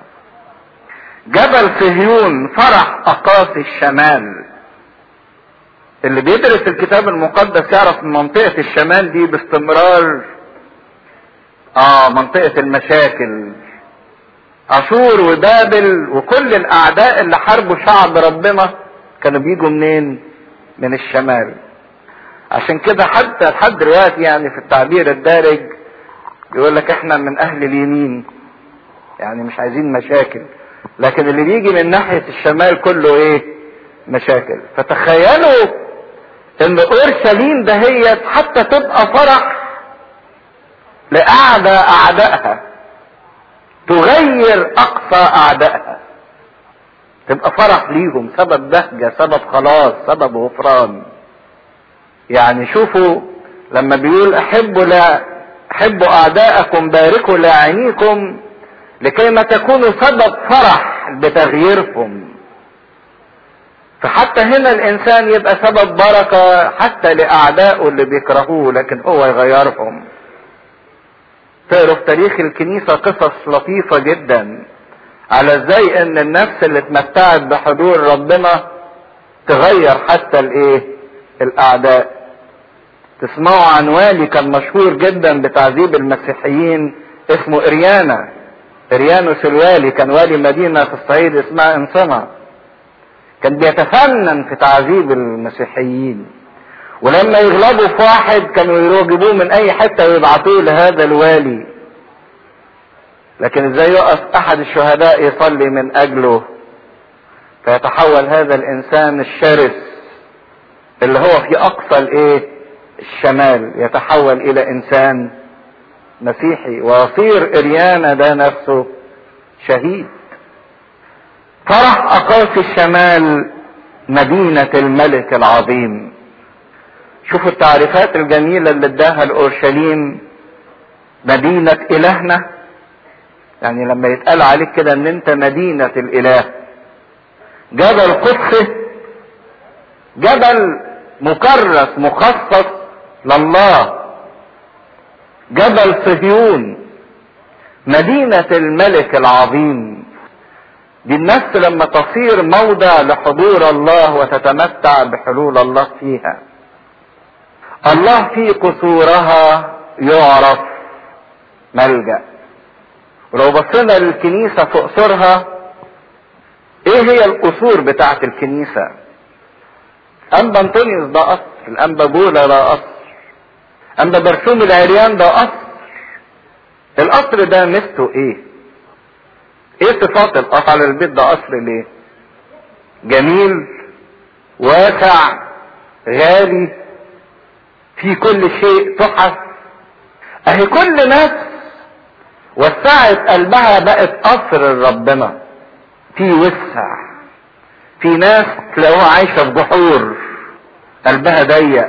جبل صهيون فرح اقاصي الشمال اللي بيدرس الكتاب المقدس يعرف ان منطقة الشمال دي باستمرار اه منطقة المشاكل اشور وبابل وكل الاعداء اللي حاربوا شعب ربنا كانوا بيجوا منين من الشمال عشان كده حتى لحد دلوقتي يعني في التعبير الدارج يقول لك احنا من اهل اليمين يعني مش عايزين مشاكل لكن اللي بيجي من ناحية الشمال كله ايه مشاكل فتخيلوا ان اورشليم دهيت حتى تبقى فرح لاعدى اعدائها تغير اقصى اعدائها تبقى فرح ليهم سبب بهجة سبب خلاص سبب غفران يعني شوفوا لما بيقول احبوا لا احبوا اعداءكم باركوا لاعينيكم لكي ما تكونوا سبب فرح بتغييركم فحتى هنا الانسان يبقى سبب بركة حتى لاعدائه اللي بيكرهوه لكن هو يغيرهم تقروا في تاريخ الكنيسة قصص لطيفة جدا على ازاي ان النفس اللي اتمتعت بحضور ربنا تغير حتى الايه الاعداء تسمعوا عن والي كان مشهور جدا بتعذيب المسيحيين اسمه اريانا اريانوس الوالي كان والي مدينة في الصعيد اسمها انصنة كان بيتفنن في تعذيب المسيحيين ولما يغلبوا في واحد كانوا يجيبوه من اي حتة ويبعتوه لهذا الوالي لكن ازاي يقف احد الشهداء يصلي من اجله فيتحول هذا الانسان الشرس اللي هو في اقصى الايه الشمال يتحول الى انسان مسيحي ويصير اريانا ده نفسه شهيد فرح اقاصي الشمال مدينة الملك العظيم شوفوا التعريفات الجميلة اللي اداها لأورشليم مدينة إلهنا يعني لما يتقال عليك كده ان انت مدينة الاله جبل قدس جبل مكرس مخصص لله جبل صهيون مدينة الملك العظيم دي النفس لما تصير موضع لحضور الله وتتمتع بحلول الله فيها الله في قصورها يعرف ملجأ ولو بصينا للكنيسة في قصورها ايه هي القصور بتاعت الكنيسة انبا انطونيوس ده قصر الانبا بولا ده قصر انبا برسوم العريان ده قصر القصر ده ميزته ايه ايه صفات القصر على البيت ده قصر ليه جميل واسع غالي في كل شيء تحف اهي كل نفس وسعت قلبها بقت قصر ربنا في وسع في ناس تلاقوها عايشة في جحور قلبها ضيق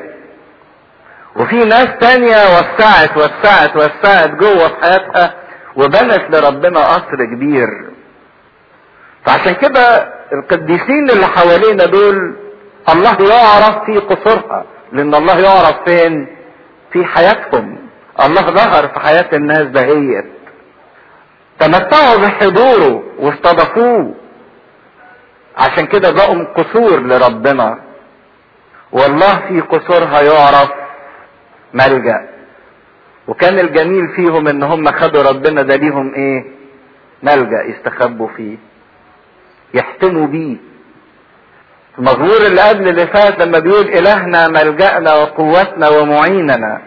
وفي ناس تانية وسعت وسعت وسعت جوه في حياتها وبنت لربنا قصر كبير فعشان كده القديسين اللي حوالينا دول الله يعرف في قصورها لان الله يعرف فين في حياتهم الله ظهر في حياة الناس دهيت تمتعوا بحضوره واستضافوه عشان كده بقوا قصور لربنا والله في قصورها يعرف ملجأ وكان الجميل فيهم ان هم خدوا ربنا ده ليهم ايه ملجأ يستخبوا فيه يحتموا بيه المزمور اللي قبل اللي فات لما بيقول الهنا ملجأنا وقوتنا ومعيننا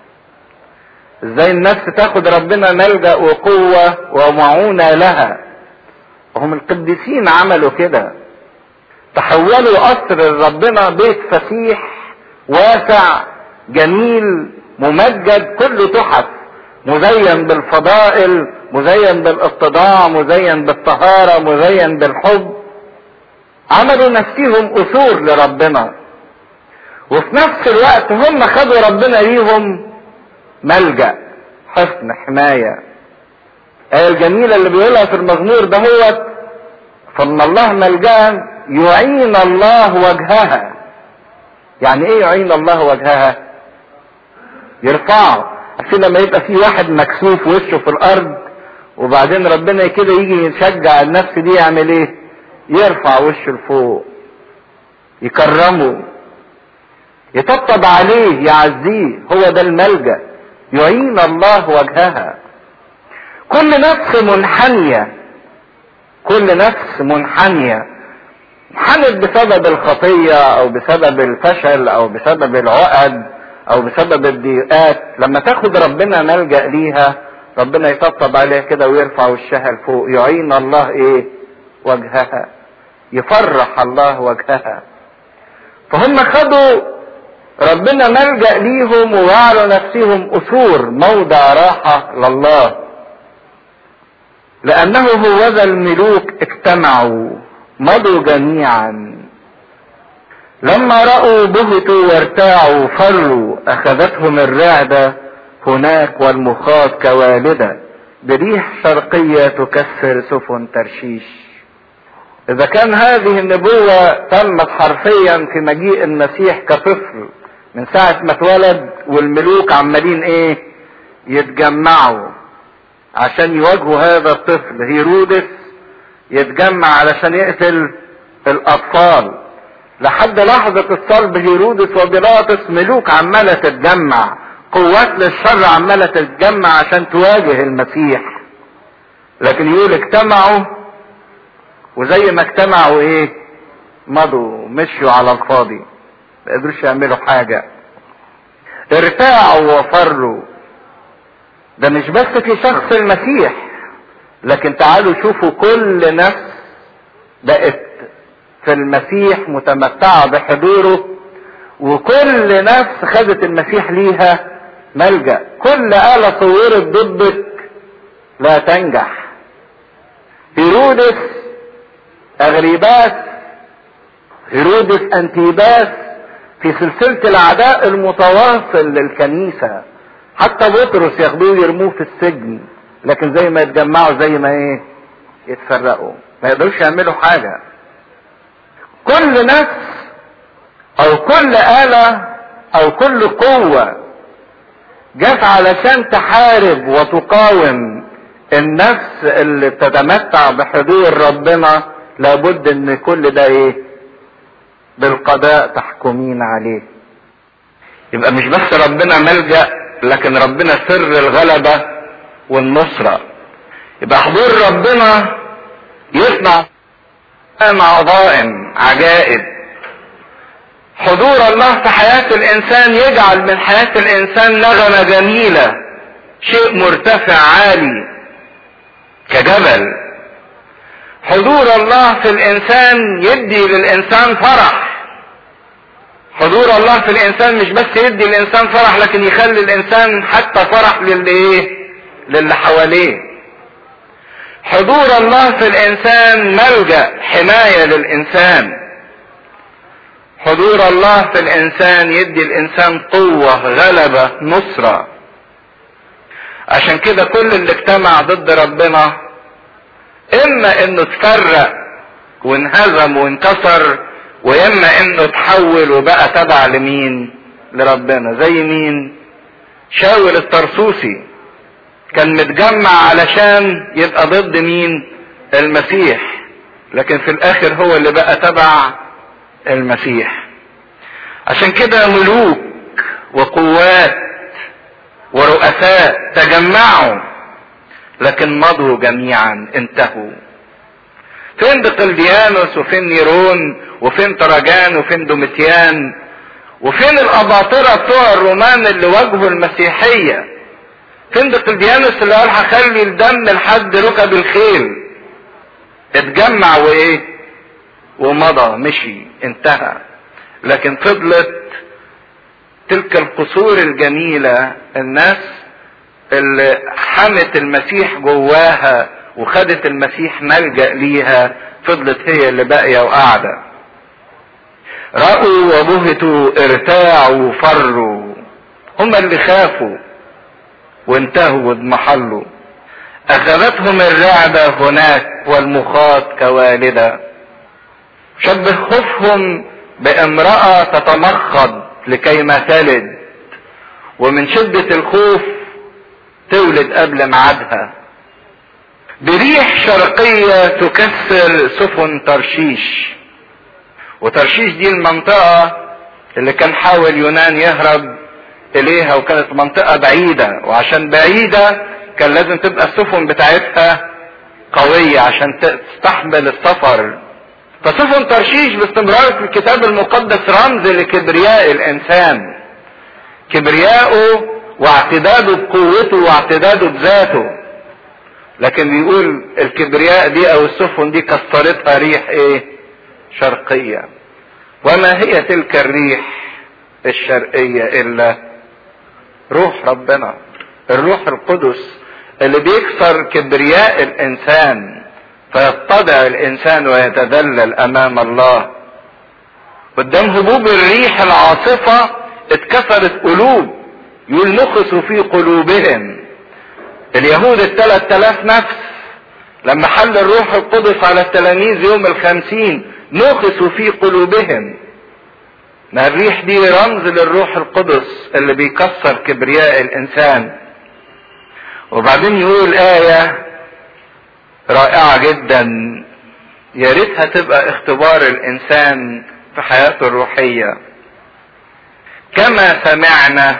ازاي النفس تاخد ربنا ملجأ وقوة ومعونة لها وهم القديسين عملوا كده تحولوا قصر ربنا بيت فسيح واسع جميل ممجد كله تحف مزين بالفضائل مزين بالاتضاع مزين بالطهارة مزين بالحب عملوا نفسهم قصور لربنا وفي نفس الوقت هم خدوا ربنا ليهم ملجأ حصن حماية الآية الجميلة اللي بيقولها في المزمور ده هو فإن الله ملجأ يعين الله وجهها يعني ايه يعين الله وجهها يرفعه عشان لما يبقى في واحد مكسوف وشه في الارض وبعدين ربنا كده يجي يشجع النفس دي يعمل ايه يرفع وشه لفوق يكرمه يطبطب عليه يعزيه هو ده الملجأ يعين الله وجهها كل نفس منحنية كل نفس منحنية انحنت بسبب الخطية او بسبب الفشل او بسبب العقد او بسبب الضيقات لما تاخد ربنا ملجأ ليها ربنا يطبطب عليها كده ويرفع وشها لفوق يعين الله ايه وجهها يفرح الله وجهها فهم خدوا ربنا ملجأ ليهم وجعلوا نفسهم أسور موضع راحة لله لأنه هو ذا الملوك اجتمعوا مضوا جميعا لما رأوا بهتوا وارتاعوا فروا أخذتهم الرعدة هناك والمخاض كوالدة بريح شرقية تكسر سفن ترشيش اذا كان هذه النبوة تمت حرفيا في مجيء المسيح كطفل من ساعة ما اتولد والملوك عمالين ايه يتجمعوا عشان يواجهوا هذا الطفل هيرودس يتجمع علشان يقتل الاطفال لحد لحظة الصلب هيرودس وبيلاطس ملوك عمالة تتجمع قوات للشر عمالة تتجمع عشان تواجه المسيح لكن يقول اجتمعوا وزي ما اجتمعوا ايه مضوا مشوا على الفاضي ما قدروش يعملوا حاجة ارتاعوا وفروا ده مش بس في شخص المسيح لكن تعالوا شوفوا كل نفس بقت في المسيح متمتعة بحضوره وكل نفس خدت المسيح ليها ملجأ كل آلة صورت ضدك لا تنجح هيرودس أغريباس هيرودس أنتيباس في سلسلة الأعداء المتواصل للكنيسة حتى بطرس ياخدوه يرموه في السجن لكن زي ما يتجمعوا زي ما ايه يتفرقوا ما يقدروش يعملوا حاجة كل نفس او كل آلة او كل قوة جت علشان تحارب وتقاوم النفس اللي بتتمتع بحضور ربنا لابد ان كل ده ايه بالقضاء تحكمين عليه يبقى مش بس ربنا ملجأ لكن ربنا سر الغلبة والنصرة يبقى حضور ربنا يصنع عظائم عجائب حضور الله في حياة الإنسان يجعل من حياة الإنسان نغمة جميلة شيء مرتفع عالي كجبل حضور الله في الإنسان يدي للإنسان فرح حضور الله في الإنسان مش بس يدي الإنسان فرح لكن يخلي الإنسان حتى فرح للي إيه؟ للي حواليه حضور الله في الإنسان ملجأ حماية للإنسان حضور الله في الانسان يدي الانسان قوة غلبة نصرة عشان كده كل اللي اجتمع ضد ربنا اما انه تفرق وانهزم وانكسر واما انه تحول وبقى تبع لمين لربنا زي مين شاول الطرسوسي كان متجمع علشان يبقى ضد مين المسيح لكن في الاخر هو اللي بقى تبع المسيح عشان كده ملوك وقوات ورؤساء تجمعوا لكن مضوا جميعا انتهوا فين دقلديانوس وفين نيرون وفين تراجان وفين دوميتيان وفين الاباطره بتوع الرومان اللي واجهوا المسيحيه فين دقلديانوس اللي قال هخلي الدم لحد ركب الخيل اتجمع وايه ومضى مشي انتهى لكن فضلت تلك القصور الجميلة الناس اللي حمت المسيح جواها وخدت المسيح ملجأ ليها فضلت هي اللي باقية وقاعدة رأوا وبهتوا ارتاعوا فروا هم اللي خافوا وانتهوا واضمحلوا اخذتهم الرعبة هناك والمخاط كوالدة شبه خوفهم بامرأة تتمخض لكي ما تلد ومن شدة الخوف تولد قبل ميعادها بريح شرقية تكسر سفن ترشيش وترشيش دي المنطقة اللي كان حاول يونان يهرب اليها وكانت منطقة بعيدة وعشان بعيدة كان لازم تبقى السفن بتاعتها قوية عشان تستحمل السفر فسفن ترشيش باستمرار في الكتاب المقدس رمز لكبرياء الانسان كبرياءه واعتداده بقوته واعتداده بذاته لكن بيقول الكبرياء دي او السفن دي كسرتها ريح ايه شرقية وما هي تلك الريح الشرقية الا روح ربنا الروح القدس اللي بيكسر كبرياء الانسان فيتضع الانسان ويتذلل امام الله قدام هبوب الريح العاصفة اتكسرت قلوب يقول نخسوا في قلوبهم اليهود الثلاث تلاف نفس لما حل الروح القدس على التلاميذ يوم الخمسين نخسوا في قلوبهم ما الريح دي رمز للروح القدس اللي بيكسر كبرياء الانسان وبعدين يقول آية رائعة جدا يا ريتها تبقى اختبار الانسان في حياته الروحية كما سمعنا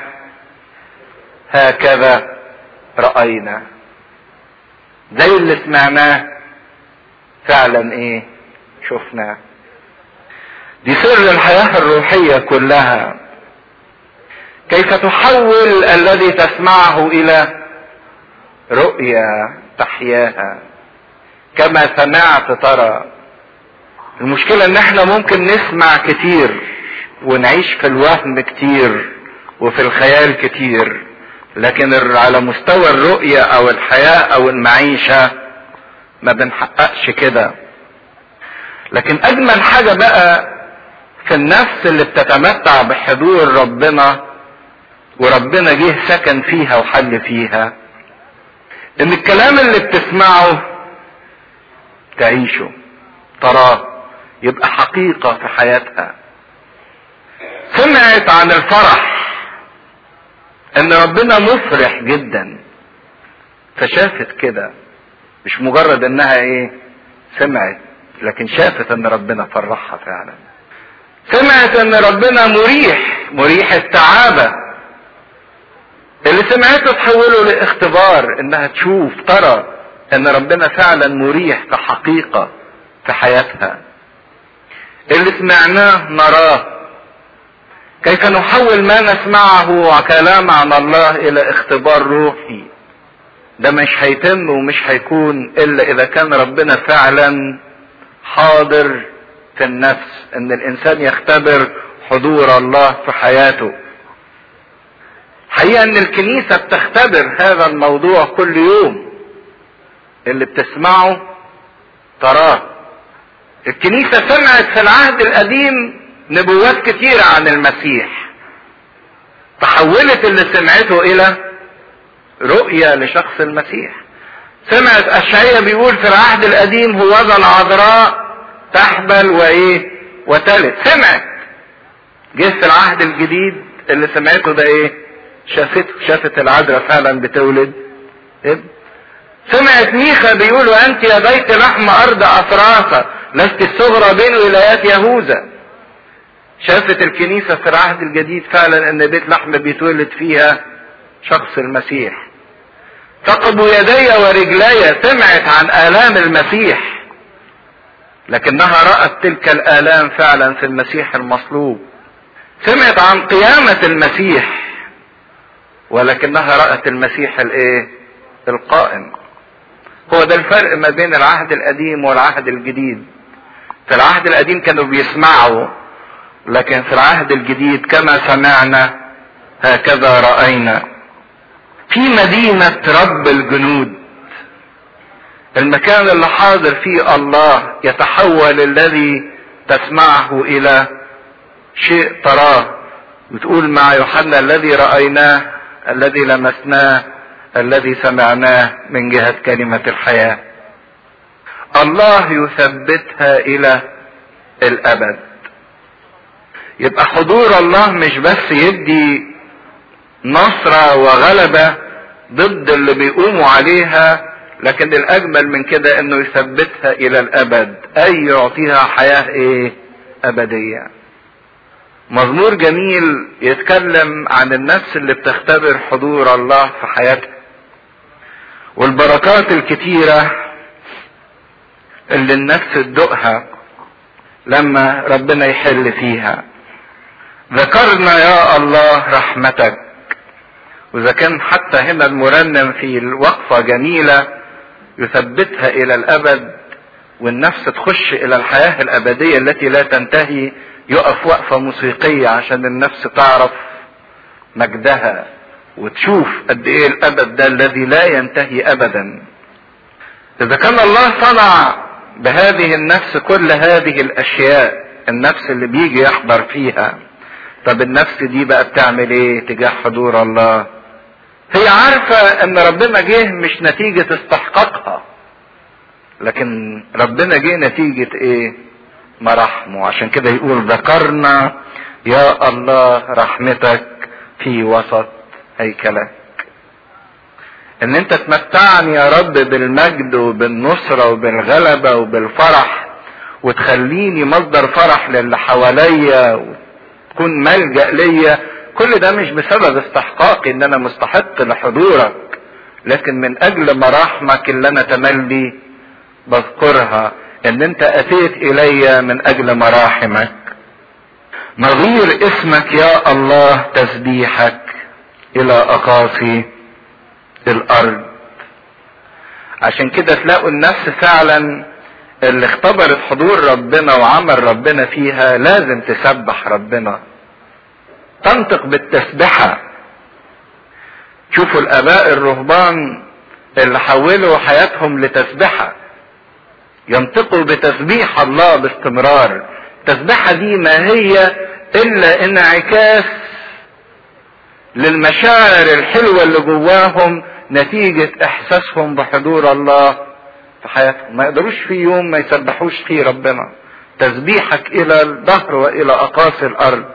هكذا رأينا زي اللي سمعناه فعلا ايه شفناه دي سر الحياة الروحية كلها كيف تحول الذي تسمعه الى رؤيا تحياها كما سمعت ترى المشكلة ان احنا ممكن نسمع كتير ونعيش في الوهم كتير وفي الخيال كتير لكن على مستوى الرؤية او الحياة او المعيشة ما بنحققش كده لكن اجمل حاجة بقى في النفس اللي بتتمتع بحضور ربنا وربنا جه سكن فيها وحل فيها ان الكلام اللي بتسمعه تعيشه تراه يبقى حقيقة في حياتها سمعت عن الفرح ان ربنا مفرح جدا فشافت كده مش مجرد انها ايه سمعت لكن شافت ان ربنا فرحها فعلا سمعت ان ربنا مريح مريح السعادة اللي سمعته تحوله لاختبار انها تشوف ترى ان ربنا فعلا مريح كحقيقة في حياتها اللي سمعناه نراه كيف نحول ما نسمعه كلام عن الله الى اختبار روحي ده مش هيتم ومش هيكون الا اذا كان ربنا فعلا حاضر في النفس ان الانسان يختبر حضور الله في حياته حقيقة ان الكنيسة بتختبر هذا الموضوع كل يوم اللي بتسمعه تراه الكنيسة سمعت في العهد القديم نبوات كتيرة عن المسيح تحولت اللي سمعته الى رؤية لشخص المسيح سمعت اشعية بيقول في العهد القديم هو ذا العذراء تحبل وايه وتلد سمعت جه في العهد الجديد اللي سمعته ده ايه شافت شافت العذراء فعلا بتولد ابن سمعت ميخا بيقول وانت يا بيت لحم ارض افراخة لست الصغرى بين ولايات يهوذا شافت الكنيسة في العهد الجديد فعلا ان بيت لحم بيتولد فيها شخص المسيح ثقب يدي ورجلي سمعت عن آلام المسيح لكنها رأت تلك الآلام فعلا في المسيح المصلوب سمعت عن قيامة المسيح ولكنها رأت المسيح الايه القائم هو ده الفرق ما بين العهد القديم والعهد الجديد في العهد القديم كانوا بيسمعوا لكن في العهد الجديد كما سمعنا هكذا رأينا في مدينة رب الجنود المكان اللي حاضر فيه الله يتحول الذي تسمعه الى شيء تراه بتقول مع يوحنا الذي رأيناه الذي لمسناه الذي سمعناه من جهة كلمة الحياة الله يثبتها الى الابد يبقى حضور الله مش بس يدي نصرة وغلبة ضد اللي بيقوموا عليها لكن الاجمل من كده انه يثبتها الى الابد اي يعطيها حياة ايه ابدية مزمور جميل يتكلم عن النفس اللي بتختبر حضور الله في حياتها والبركات الكتيرة اللي النفس تدوقها لما ربنا يحل فيها ذكرنا يا الله رحمتك واذا كان حتى هنا المرنم في الوقفة جميلة يثبتها الى الابد والنفس تخش الى الحياة الابدية التي لا تنتهي يقف وقفة موسيقية عشان النفس تعرف مجدها وتشوف قد ايه الابد ده الذي لا ينتهي ابدا اذا كان الله صنع بهذه النفس كل هذه الاشياء النفس اللي بيجي يحضر فيها طب النفس دي بقى بتعمل ايه تجاه حضور الله هي عارفة ان ربنا جه مش نتيجة استحقاقها لكن ربنا جه نتيجة ايه مراحمه عشان كده يقول ذكرنا يا الله رحمتك في وسط هيكلك ان انت تمتعني يا رب بالمجد وبالنصرة وبالغلبة وبالفرح وتخليني مصدر فرح للي حواليا وتكون ملجأ ليا كل ده مش بسبب استحقاقي ان انا مستحق لحضورك لكن من اجل مراحمك اللي انا تملي بذكرها ان انت اتيت الي من اجل مراحمك نظير اسمك يا الله تسبيحك الى اقاصي الارض عشان كده تلاقوا النفس فعلا اللي اختبرت حضور ربنا وعمل ربنا فيها لازم تسبح ربنا تنطق بالتسبحة شوفوا الاباء الرهبان اللي حولوا حياتهم لتسبحة ينطقوا بتسبيح الله باستمرار التسبحة دي ما هي الا انعكاس للمشاعر الحلوة اللي جواهم نتيجة احساسهم بحضور الله في حياتهم ما يقدروش في يوم ما يسبحوش فيه ربنا تسبيحك الى الظهر والى اقاصي الارض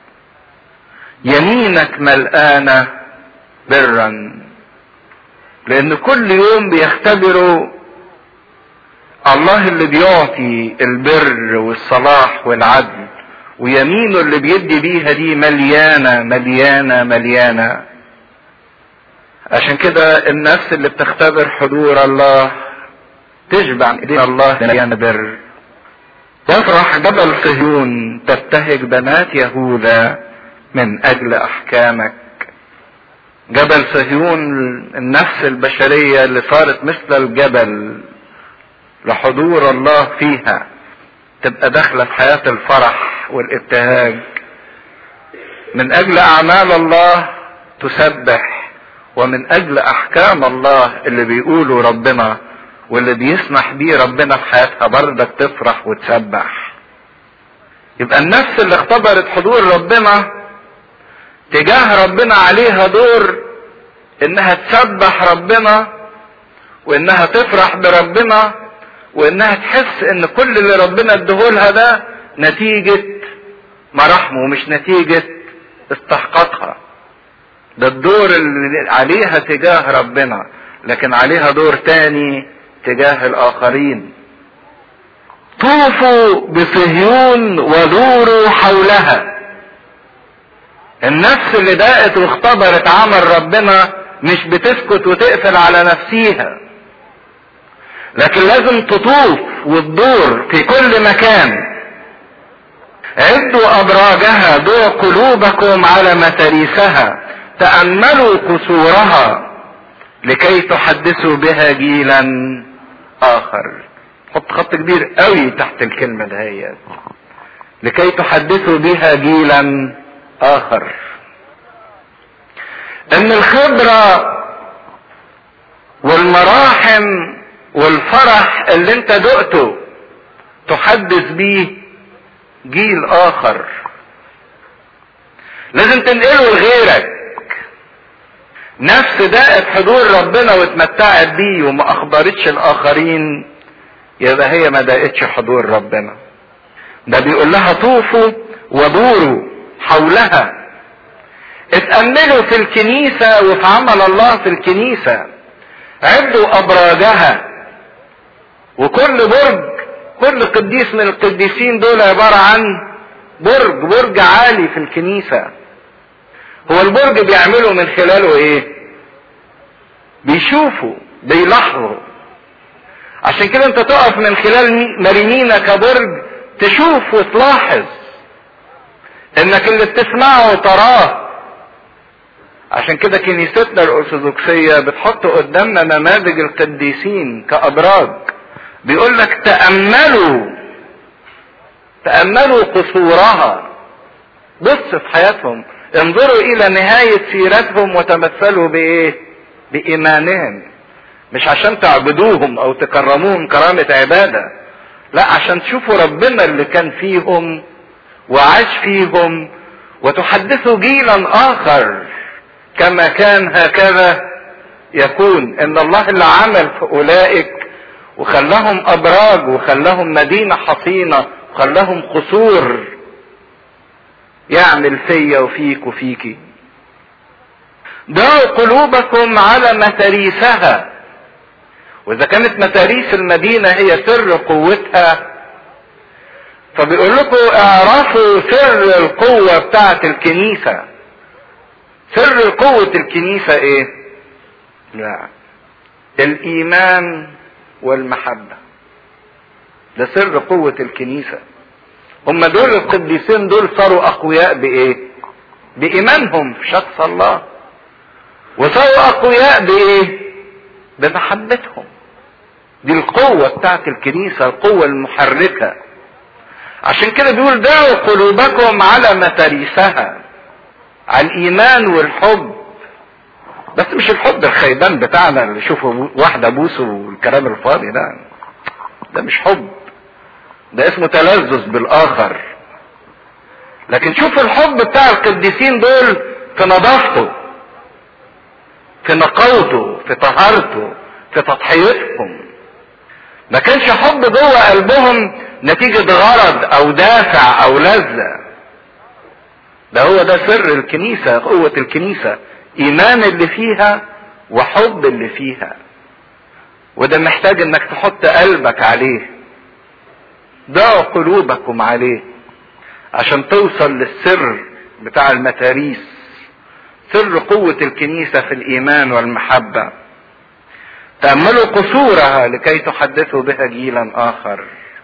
يمينك ملآنة برا لان كل يوم بيختبروا الله اللي بيعطي البر والصلاح والعدل ويمينه اللي بيدي بيها دي مليانة مليانة مليانة عشان كده النفس اللي بتختبر حضور الله تشبع ايدين الله مليانة بر يفرح جبل صهيون تبتهج بنات يهوذا من اجل احكامك جبل صهيون النفس البشرية اللي صارت مثل الجبل لحضور الله فيها تبقى داخلة في حياة الفرح والابتهاج من اجل اعمال الله تسبح ومن اجل احكام الله اللي بيقولوا ربنا واللي بيسمح بيه ربنا في حياتها برضك تفرح وتسبح يبقى النفس اللي اختبرت حضور ربنا تجاه ربنا عليها دور انها تسبح ربنا وانها تفرح بربنا وانها تحس ان كل اللي ربنا اديهولها ده نتيجة مراحمه مش نتيجة استحقاقها ده الدور اللي عليها تجاه ربنا لكن عليها دور تاني تجاه الاخرين طوفوا بصهيون ودوروا حولها النفس اللي دقت واختبرت عمل ربنا مش بتسكت وتقفل على نفسيها لكن لازم تطوف وتدور في كل مكان عدوا ابراجها ضوع قلوبكم على متاريسها تاملوا قصورها لكي تحدثوا بها جيلا اخر حط خط كبير قوي تحت الكلمه دهيت لكي تحدثوا بها جيلا اخر ان الخبره والمراحم والفرح اللي انت دقته تحدث بيه جيل اخر لازم تنقله لغيرك نفس دقت حضور ربنا واتمتعت بيه وما اخبرتش الاخرين يبقى هي ما دقتش حضور ربنا ده بيقول لها طوفوا ودوروا حولها اتأملوا في الكنيسة وفي عمل الله في الكنيسة عدوا أبراجها وكل برج كل قديس من القديسين دول عبارة عن برج برج عالي في الكنيسة هو البرج بيعملوا من خلاله ايه بيشوفوا بيلاحظوا عشان كده انت تقف من خلال مريمينا كبرج تشوف وتلاحظ انك اللي بتسمعه وتراه عشان كده كنيستنا الارثوذكسيه بتحط قدامنا نماذج القديسين كابراج بيقول لك تاملوا تاملوا قصورها بص في حياتهم انظروا الى نهايه سيرتهم وتمثلوا بايه بايمانهم مش عشان تعبدوهم او تكرموهم كرامه عباده لا عشان تشوفوا ربنا اللي كان فيهم وعاش فيهم وتحدثوا جيلا اخر كما كان هكذا يكون ان الله اللي عمل في اولئك وخلاهم ابراج وخلاهم مدينة حصينة وخلاهم قصور يعمل فيا وفيك وفيكي دعوا قلوبكم على متاريسها واذا كانت متاريس المدينة هي سر قوتها فبيقول لكم اعرفوا سر القوة بتاعت الكنيسة سر قوة الكنيسة ايه لا الايمان والمحبة ده سر قوة الكنيسة هم دول القديسين دول صاروا اقوياء بايه بايمانهم في شخص الله وصاروا اقوياء بايه بمحبتهم دي القوة بتاعت الكنيسة القوة المحركة عشان كده بيقول دعوا قلوبكم على متاريسها على الايمان والحب بس مش الحب الخيبان بتاعنا اللي شوفوا واحدة بوسه والكلام الفاضي ده ده مش حب ده اسمه تلذذ بالاخر لكن شوف الحب بتاع القديسين دول في نظافته في نقاوته في طهارته في تضحيتهم ما كانش حب جوه قلبهم نتيجة غرض او دافع او لذة ده هو ده سر الكنيسة قوة الكنيسة ايمان اللي فيها وحب اللي فيها وده محتاج انك تحط قلبك عليه ضعوا قلوبكم عليه عشان توصل للسر بتاع المتاريس سر قوة الكنيسة في الإيمان والمحبة تأملوا قصورها لكي تحدثوا بها جيلا آخر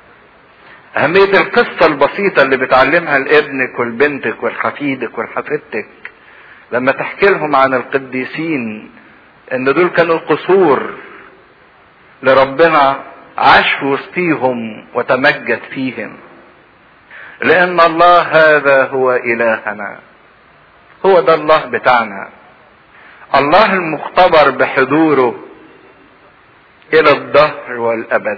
أهمية القصة البسيطة اللي بتعلمها لابنك ولبنتك ولحفيدك ولحفيدتك لما تحكي لهم عن القديسين إن دول كانوا قصور لربنا عاش في وسطيهم وتمجد فيهم لأن الله هذا هو إلهنا هو ده الله بتاعنا الله المختبر بحضوره الى الدهر والابد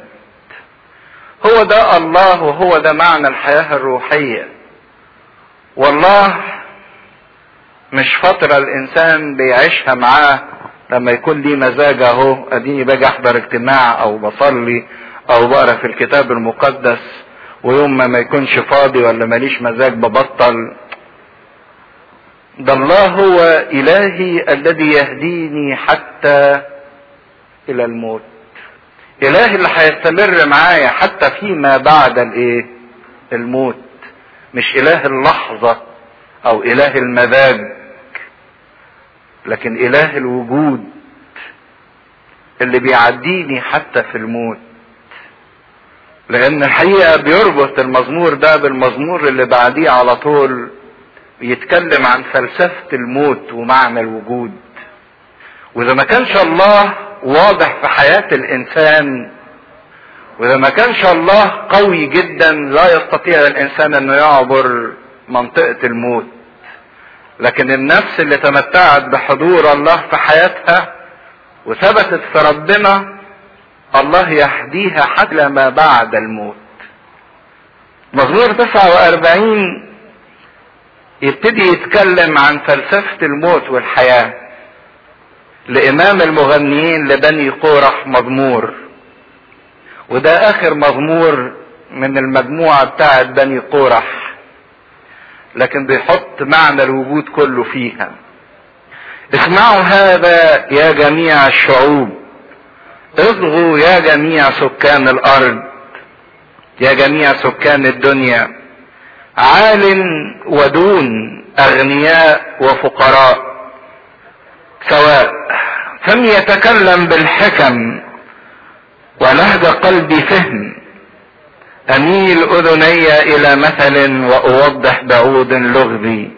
هو ده الله وهو ده معنى الحياة الروحية والله مش فترة الانسان بيعيشها معاه لما يكون لي مزاج اهو اديني باجي احضر اجتماع او بصلي او بقرا في الكتاب المقدس ويوم ما ما يكونش فاضي ولا ماليش مزاج ببطل ده الله هو الهي الذي يهديني حتى الى الموت الهي اللي هيستمر معايا حتى فيما بعد الايه الموت مش اله اللحظة او اله المزاج لكن اله الوجود اللي بيعديني حتى في الموت لان الحقيقة بيربط المزمور ده بالمزمور اللي بعديه على طول بيتكلم عن فلسفة الموت ومعنى الوجود واذا ما كانش الله واضح في حياة الانسان واذا ما كانش الله قوي جدا لا يستطيع الانسان انه يعبر منطقة الموت لكن النفس اللي تمتعت بحضور الله في حياتها وثبتت في ربنا الله يهديها حتى ما بعد الموت مزمور 49 يبتدي يتكلم عن فلسفة الموت والحياة لإمام المغنيين لبني قورح مزمور وده آخر مزمور من المجموعة بتاعة بني قورح لكن بيحط معنى الوجود كله فيها اسمعوا هذا يا جميع الشعوب اصغوا يا جميع سكان الارض يا جميع سكان الدنيا عال ودون اغنياء وفقراء سواء فم يتكلم بالحكم ولهج قلبي فهم اميل اذني الى مثل واوضح بعود لغبي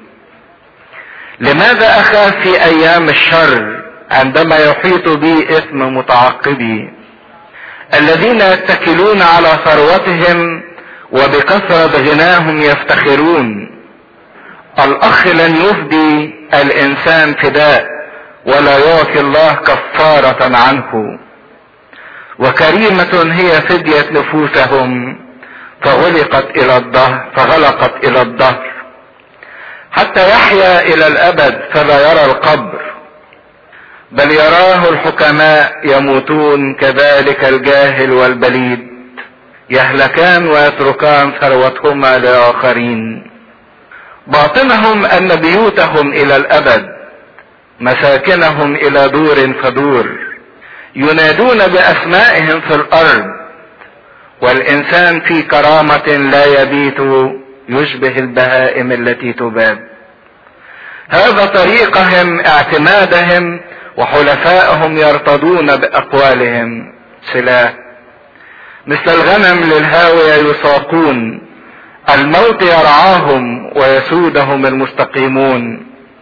لماذا اخاف في ايام الشر عندما يحيط بي اثم متعقبي الذين يتكلون على ثروتهم وبكثرة غناهم يفتخرون الاخ لن يفدي الانسان فداء ولا يعطي الله كفارة عنه وكريمة هي فدية نفوسهم فغلقت الى الدهر فغلقت الى الدهر حتى يحيا الى الابد فلا يرى القبر بل يراه الحكماء يموتون كذلك الجاهل والبليد يهلكان ويتركان ثروتهما لاخرين باطنهم ان بيوتهم الى الابد مساكنهم الى دور فدور ينادون باسمائهم في الارض والانسان في كرامه لا يبيت يشبه البهائم التي تباد هذا طريقهم اعتمادهم وحلفائهم يرتضون باقوالهم سلاح مثل الغنم للهاويه يساقون الموت يرعاهم ويسودهم المستقيمون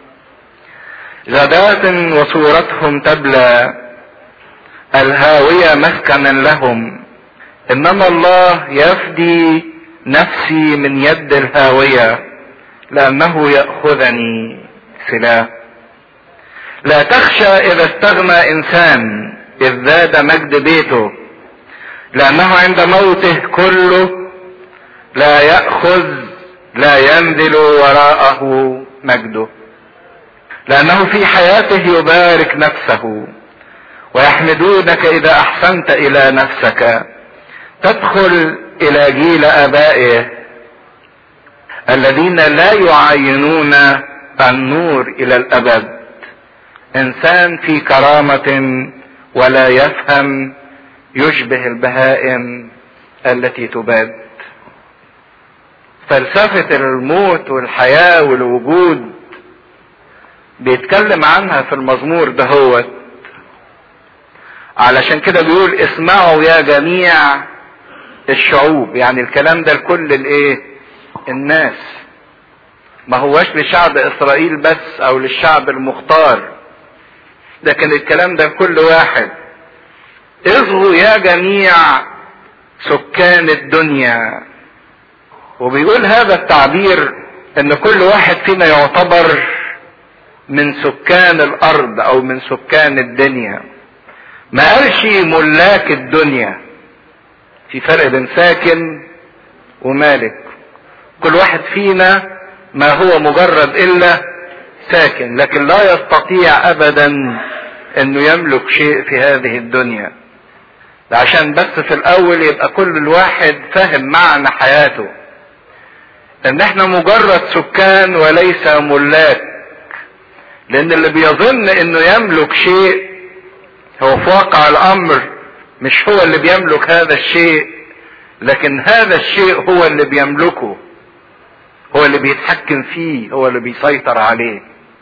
غداة وصورتهم تبلى الهاوية مسكنا لهم انما الله يفدي نفسي من يد الهاوية لانه يأخذني سلاح لا تخشى اذا استغنى انسان اذ زاد مجد بيته لانه عند موته كله لا ياخذ لا ينزل وراءه مجده لانه في حياته يبارك نفسه ويحمدونك اذا احسنت الى نفسك تدخل الى جيل ابائه الذين لا يعاينون النور الى الابد انسان في كرامه ولا يفهم يشبه البهائم التي تباد فلسفه الموت والحياه والوجود بيتكلم عنها في المزمور دهوت علشان كده بيقول اسمعوا يا جميع الشعوب يعني الكلام ده لكل الايه الناس ما هوش لشعب اسرائيل بس او للشعب المختار لكن الكلام ده لكل واحد اصغوا يا جميع سكان الدنيا وبيقول هذا التعبير ان كل واحد فينا يعتبر من سكان الارض او من سكان الدنيا ما قالش ملاك الدنيا في فرق بين ساكن ومالك كل واحد فينا ما هو مجرد الا ساكن لكن لا يستطيع ابدا انه يملك شيء في هذه الدنيا ده عشان بس في الاول يبقى كل الواحد فاهم معنى حياته ان احنا مجرد سكان وليس ملاك لان اللي بيظن انه يملك شيء هو في واقع الامر مش هو اللي بيملك هذا الشيء لكن هذا الشيء هو اللي بيملكه هو اللي بيتحكم فيه هو اللي بيسيطر عليه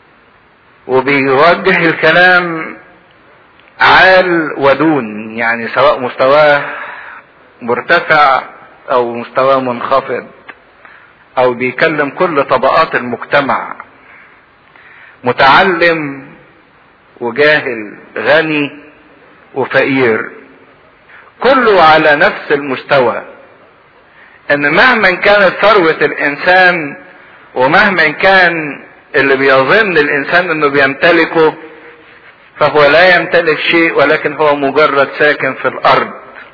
وبيوجه الكلام عال ودون يعني سواء مستواه مرتفع او مستواه منخفض او بيكلم كل طبقات المجتمع متعلم وجاهل غني وفقير كله على نفس المستوى ان مهما كانت ثروة الانسان ومهما كان اللي بيظن الانسان انه بيمتلكه فهو لا يمتلك شيء ولكن هو مجرد ساكن في الارض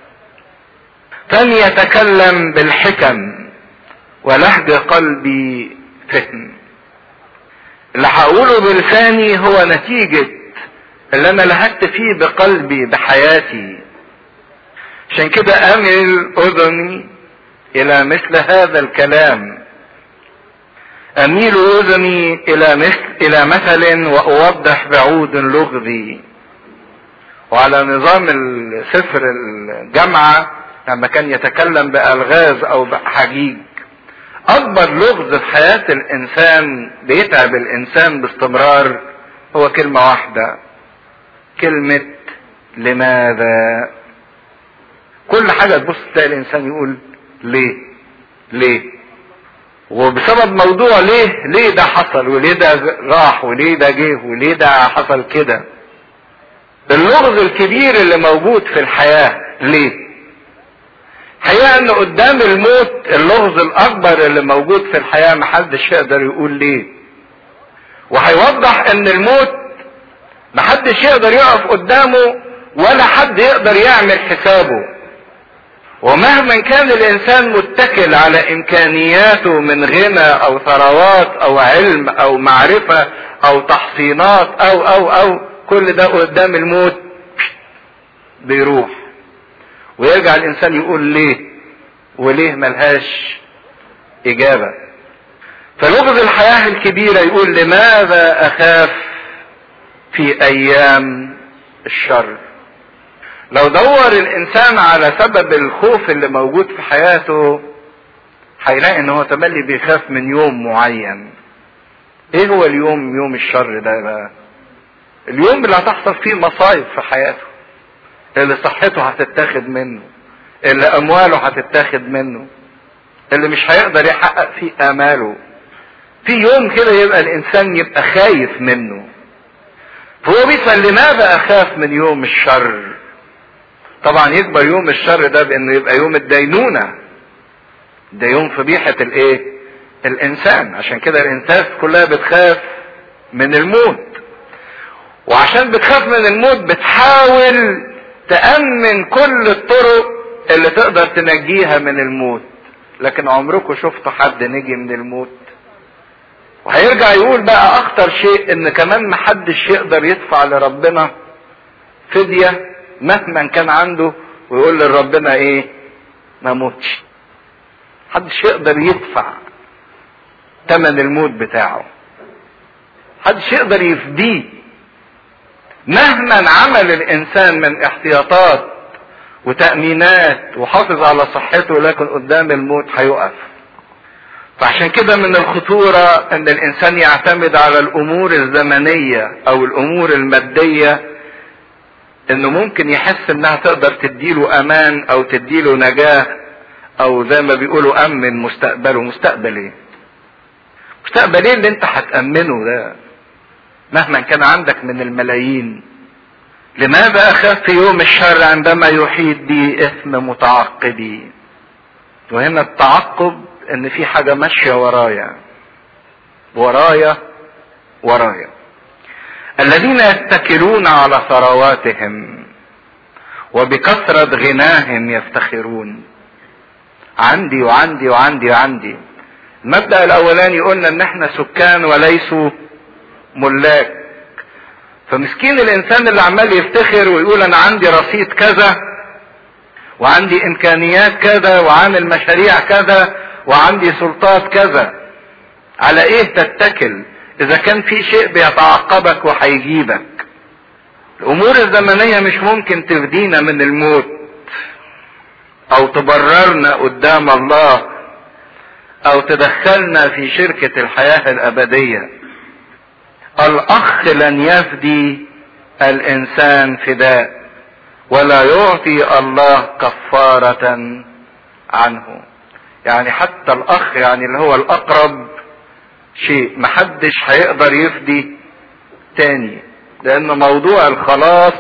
فليتكلم بالحكم ولهج قلبي فهم اللي هقوله بلساني هو نتيجة اللي انا لهجت فيه بقلبي بحياتي عشان كده امل اذني الى مثل هذا الكلام اميل اذني الى مثل الى مثل واوضح بعود لغذي وعلى نظام السفر الجامعة لما كان يتكلم بألغاز او بحجيج اكبر لغز في حياة الانسان بيتعب الانسان باستمرار هو كلمة واحدة كلمة لماذا كل حاجة تبص تلاقي الانسان يقول ليه ليه وبسبب موضوع ليه ليه ده حصل وليه ده راح وليه ده جه وليه ده حصل كده اللغز الكبير اللي موجود في الحياة ليه حقيقة ان قدام الموت اللغز الاكبر اللي موجود في الحياة محدش يقدر يقول ليه وهيوضح ان الموت محدش يقدر يقف قدامه ولا حد يقدر يعمل حسابه ومهما كان الانسان متكل على امكانياته من غنى او ثروات او علم او معرفة او تحصينات او او او كل ده قدام الموت بيروح ويرجع الانسان يقول ليه وليه ملهاش اجابه فلغز الحياه الكبيره يقول لماذا اخاف في ايام الشر لو دور الانسان على سبب الخوف اللي موجود في حياته هيلاقي ان هو تملي بيخاف من يوم معين ايه هو اليوم يوم الشر ده بقى اليوم اللي هتحصل فيه مصايب في حياته اللي صحته هتتاخد منه اللي امواله هتتاخد منه اللي مش هيقدر يحقق فيه اماله في يوم كده يبقى الانسان يبقى خايف منه فهو بيسأل لماذا اخاف من يوم الشر طبعا يكبر يوم الشر ده بانه يبقى يوم الدينونة ده يوم فضيحة الايه الانسان عشان كده الانسان كلها بتخاف من الموت وعشان بتخاف من الموت بتحاول تأمن كل الطرق اللي تقدر تنجيها من الموت لكن عمركم شفتوا حد نجي من الموت وهيرجع يقول بقى اخطر شيء ان كمان محدش يقدر يدفع لربنا فدية مهما كان عنده ويقول لربنا ايه ما موتش محدش يقدر يدفع تمن الموت بتاعه محدش يقدر يفديه مهما عمل الانسان من احتياطات وتأمينات وحافظ على صحته لكن قدام الموت هيقف فعشان كده من الخطورة ان الانسان يعتمد على الامور الزمنية او الامور المادية انه ممكن يحس انها تقدر تديله امان او تديله نجاة او زي ما بيقولوا امن مستقبله مستقبل ايه مستقبل ايه اللي انت هتأمنه ده مهما كان عندك من الملايين لماذا اخاف في يوم الشر عندما يحيط بي اثم متعقبي وهنا التعقب ان في حاجة ماشية ورايا ورايا ورايا الذين يتكلون على ثرواتهم وبكثرة غناهم يفتخرون عندي وعندي وعندي وعندي المبدأ الاولاني قلنا ان احنا سكان وليسوا ملاك فمسكين الانسان اللي عمال يفتخر ويقول انا عندي رصيد كذا وعندي امكانيات كذا وعامل مشاريع كذا وعندي سلطات كذا على ايه تتكل اذا كان في شيء بيتعقبك وهيجيبك الامور الزمنيه مش ممكن تفدينا من الموت او تبررنا قدام الله او تدخلنا في شركه الحياه الابديه الاخ لن يفدي الانسان فداء ولا يعطي الله كفاره عنه يعني حتى الاخ يعني اللي هو الاقرب شيء محدش هيقدر يفدي تاني لان موضوع الخلاص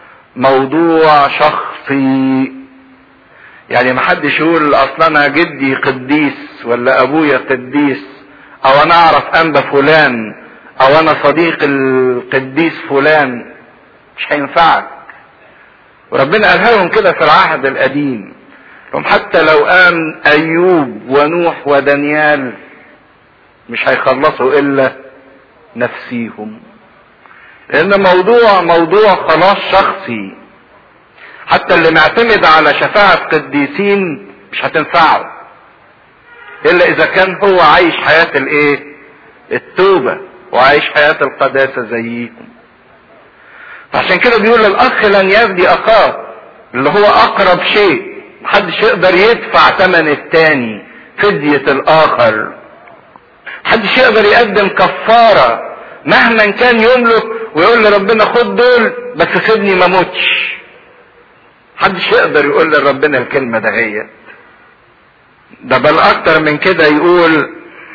موضوع شخصي يعني محدش يقول اصل انا جدي قديس ولا ابويا قديس او انا اعرف انبا فلان او انا صديق القديس فلان مش هينفعك وربنا قالها لهم كده في العهد القديم لهم حتى لو قام ايوب ونوح ودانيال مش هيخلصوا الا نفسيهم لان موضوع موضوع خلاص شخصي حتى اللي معتمد على شفاعة قديسين مش هتنفعه الا اذا كان هو عايش حياة الايه التوبة وعايش حياة القداسة زيهم فعشان كده بيقول الاخ لن يفدي اخاه اللي هو اقرب شيء محدش يقدر يدفع ثمن التاني فدية الاخر محدش يقدر يقدم كفارة مهما كان يملك ويقول لربنا خد دول بس سيبني ما موتش محدش يقدر يقول لربنا الكلمة دهيت ده بل اكتر من كده يقول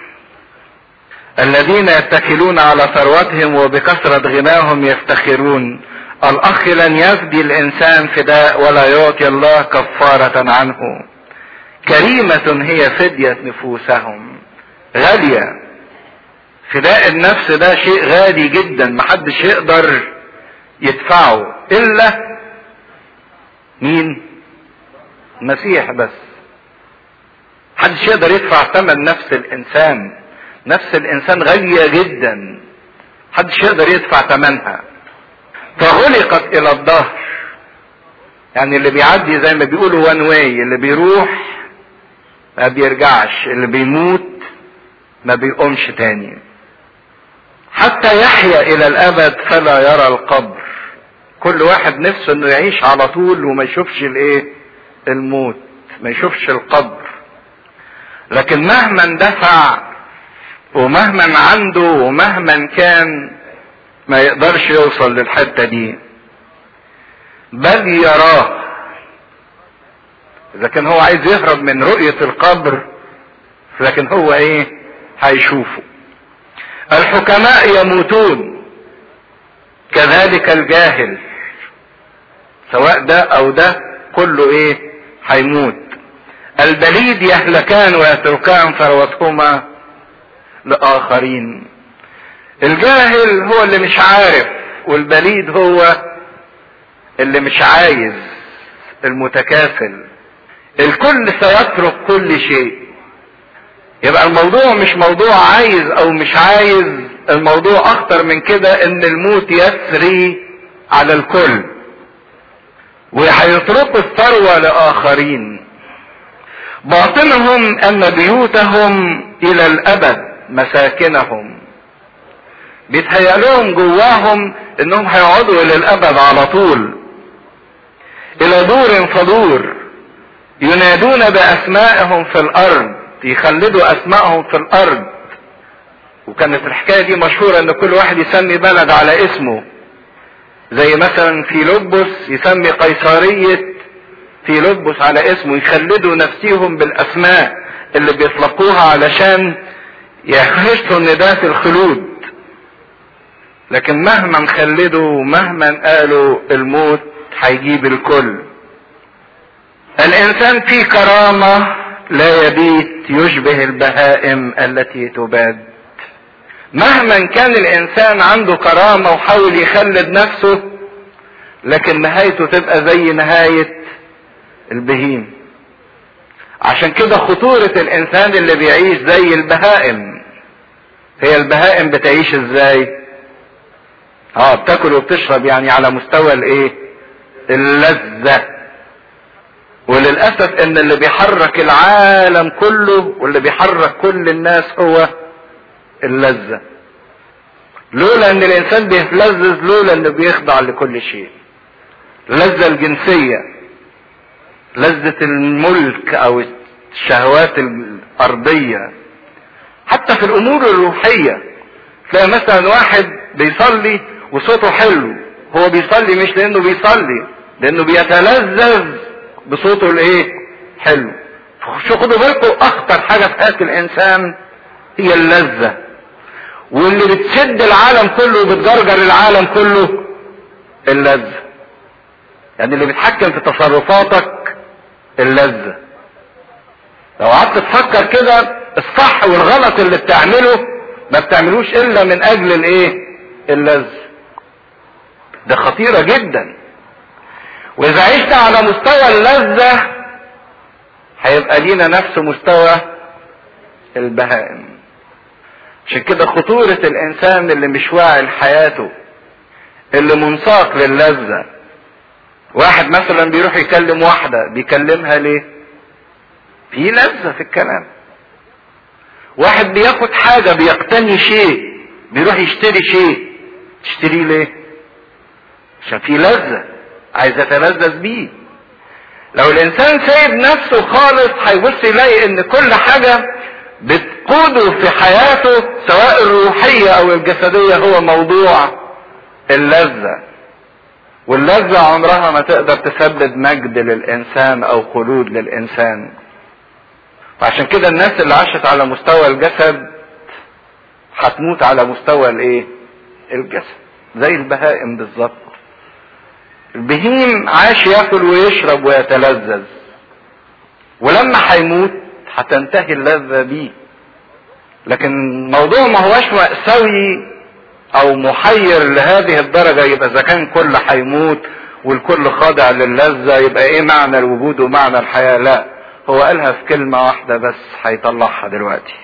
الذين يتكلون على ثروتهم وبكثرة غناهم يفتخرون الاخ لن يفدي الانسان فداء ولا يعطي الله كفارة عنه كريمة هي فدية نفوسهم غالية فداء النفس ده شيء غالي جدا محدش يقدر يدفعه الا مين المسيح بس محدش يقدر يدفع ثمن نفس الانسان نفس الانسان غالية جدا محدش يقدر يدفع ثمنها فغلقت الى الظهر يعني اللي بيعدي زي ما بيقولوا وان واي اللي بيروح ما بيرجعش اللي بيموت ما بيقومش تاني حتى يحيا الى الابد فلا يرى القبر كل واحد نفسه انه يعيش على طول وما يشوفش الايه الموت ما يشوفش القبر لكن مهما اندفع ومهما عنده ومهما كان ما يقدرش يوصل للحتة دي بل يراه اذا كان هو عايز يهرب من رؤية القبر لكن هو ايه هيشوفه الحكماء يموتون كذلك الجاهل سواء ده او ده كله ايه هيموت البليد يهلكان ويتركان ثروتهما لاخرين الجاهل هو اللي مش عارف والبليد هو اللي مش عايز المتكاسل الكل سيترك كل شيء يبقى الموضوع مش موضوع عايز او مش عايز الموضوع اخطر من كده ان الموت يسري على الكل وهيتركوا الثروة لاخرين باطنهم ان بيوتهم الى الابد مساكنهم بيتهيأ لهم جواهم انهم هيقعدوا الى الابد على طول الى دور فدور ينادون باسمائهم في الارض يخلدوا اسمائهم في الارض وكانت الحكايه دي مشهوره ان كل واحد يسمي بلد على اسمه زي مثلا في لبس يسمي قيصريه في لبس على اسمه يخلدوا نفسيهم بالاسماء اللي بيطلقوها علشان يحرسوا النداء في الخلود لكن مهما خلدوا ومهما قالوا الموت هيجيب الكل الانسان في كرامه لا يبيت يشبه البهائم التي تباد مهما كان الانسان عنده كرامه وحاول يخلد نفسه لكن نهايته تبقى زي نهايه البهيم عشان كده خطوره الانسان اللي بيعيش زي البهائم هي البهائم بتعيش ازاي اه بتاكل وبتشرب يعني على مستوى الايه اللذه وللاسف ان اللي بيحرك العالم كله واللي بيحرك كل الناس هو اللذة لولا ان الانسان بيتلذذ لولا انه بيخضع لكل شيء اللذة الجنسية لذة الملك او الشهوات الارضية حتى في الامور الروحية تلاقي مثلا واحد بيصلي وصوته حلو هو بيصلي مش لانه بيصلي لانه بيتلذذ بصوته الايه حلو شو خدوا بالكم اخطر حاجه في حياه الانسان هي اللذه واللي بتشد العالم كله وبتجرجر العالم كله اللذه يعني اللي بيتحكم في تصرفاتك اللذه لو قعدت تفكر كده الصح والغلط اللي بتعمله ما بتعملوش الا من اجل الايه اللذه ده خطيره جدا واذا عشت على مستوى اللذة هيبقى لينا نفس مستوى البهائم عشان كده خطورة الانسان اللي مش واعي لحياته اللي منساق للذة واحد مثلا بيروح يكلم واحدة بيكلمها ليه في لذة في الكلام واحد بياخد حاجة بيقتني شيء بيروح يشتري شيء تشتريه ليه عشان في لذة عايز يتلذذ بيه لو الانسان سايب نفسه خالص هيبص يلاقي ان كل حاجة بتقوده في حياته سواء الروحية او الجسدية هو موضوع اللذة واللذة عمرها ما تقدر تسبب مجد للانسان او خلود للانسان وعشان كده الناس اللي عاشت على مستوى الجسد هتموت على مستوى الايه الجسد زي البهائم بالظبط البهيم عاش ياكل ويشرب ويتلذذ ولما هيموت هتنتهي اللذة بيه لكن الموضوع ما هوش مأساوي او محير لهذه الدرجة يبقى اذا كان كل هيموت والكل خاضع للذة يبقى ايه معنى الوجود ومعنى الحياة لا هو قالها في كلمة واحدة بس هيطلعها دلوقتي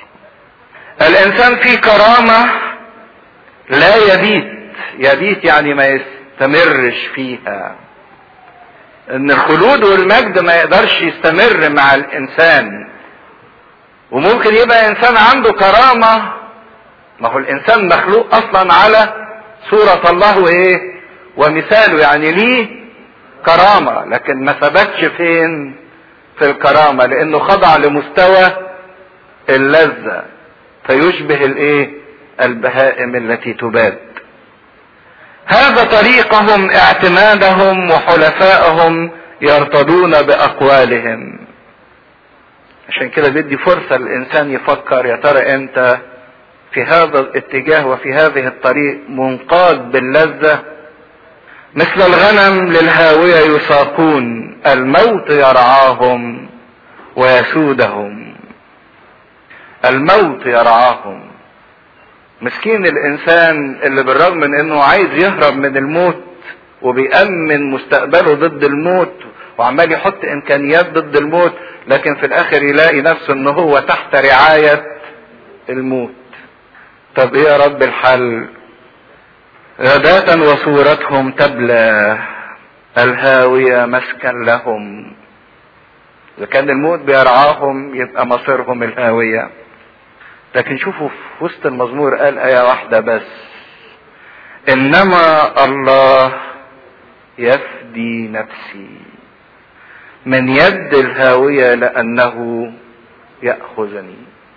الانسان فيه كرامة لا يبيت يبيت يعني ما يستمرش فيها ان الخلود والمجد ما يقدرش يستمر مع الانسان وممكن يبقى انسان عنده كرامة ما هو الانسان مخلوق اصلا على صورة الله وايه ومثاله يعني ليه كرامة لكن ما ثبتش فين في الكرامة لانه خضع لمستوى اللذة فيشبه الايه البهائم التي تباد هذا طريقهم اعتمادهم وحلفائهم يرتضون باقوالهم عشان كده بيدي فرصة الانسان يفكر يا ترى انت في هذا الاتجاه وفي هذه الطريق منقاد باللذة مثل الغنم للهاوية يساقون الموت يرعاهم ويسودهم الموت يرعاهم مسكين الانسان اللي بالرغم من انه عايز يهرب من الموت وبيأمن مستقبله ضد الموت وعمال يحط امكانيات ضد الموت لكن في الاخر يلاقي نفسه ان هو تحت رعاية الموت طب ايه يا رب الحل غداة وصورتهم تبلى الهاوية مسكن لهم اذا كان الموت بيرعاهم يبقى مصيرهم الهاوية لكن شوفوا في وسط المزمور قال آية واحدة بس إنما الله يفدي نفسي من يد الهاوية لأنه يأخذني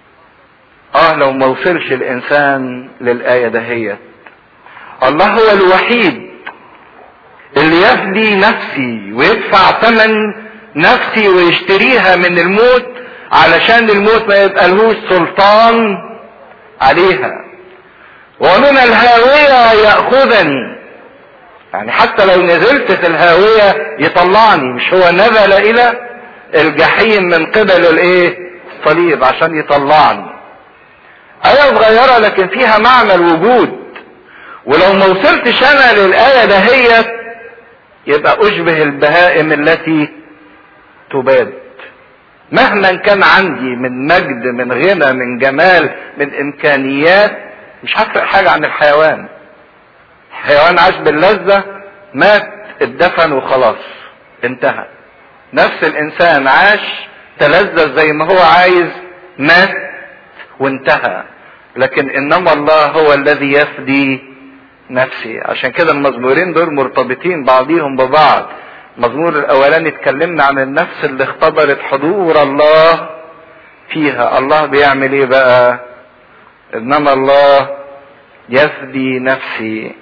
آه لو ما وصلش الإنسان للآية دهيت الله هو الوحيد اللي يفدي نفسي ويدفع ثمن نفسي ويشتريها من الموت علشان الموت ما يبقى لهوش سلطان عليها ومن الهاوية يأخذني يعني حتى لو نزلت في الهاوية يطلعني مش هو نزل إلى الجحيم من قبل الايه الصليب عشان يطلعني آية صغيرة لكن فيها معنى الوجود ولو ما وصلتش أنا للآية دهيت يبقى أشبه البهائم التي تباد مهما كان عندي من مجد من غنى من جمال من امكانيات مش هفرق حاجة عن الحيوان الحيوان عاش باللذة مات اتدفن وخلاص انتهى نفس الانسان عاش تلذذ زي ما هو عايز مات وانتهى لكن انما الله هو الذي يفدي نفسي عشان كده المزمورين دول مرتبطين بعضيهم ببعض المزمور الاولاني اتكلمنا عن النفس اللي اختبرت حضور الله فيها الله بيعمل ايه بقى انما الله يفدي نفسي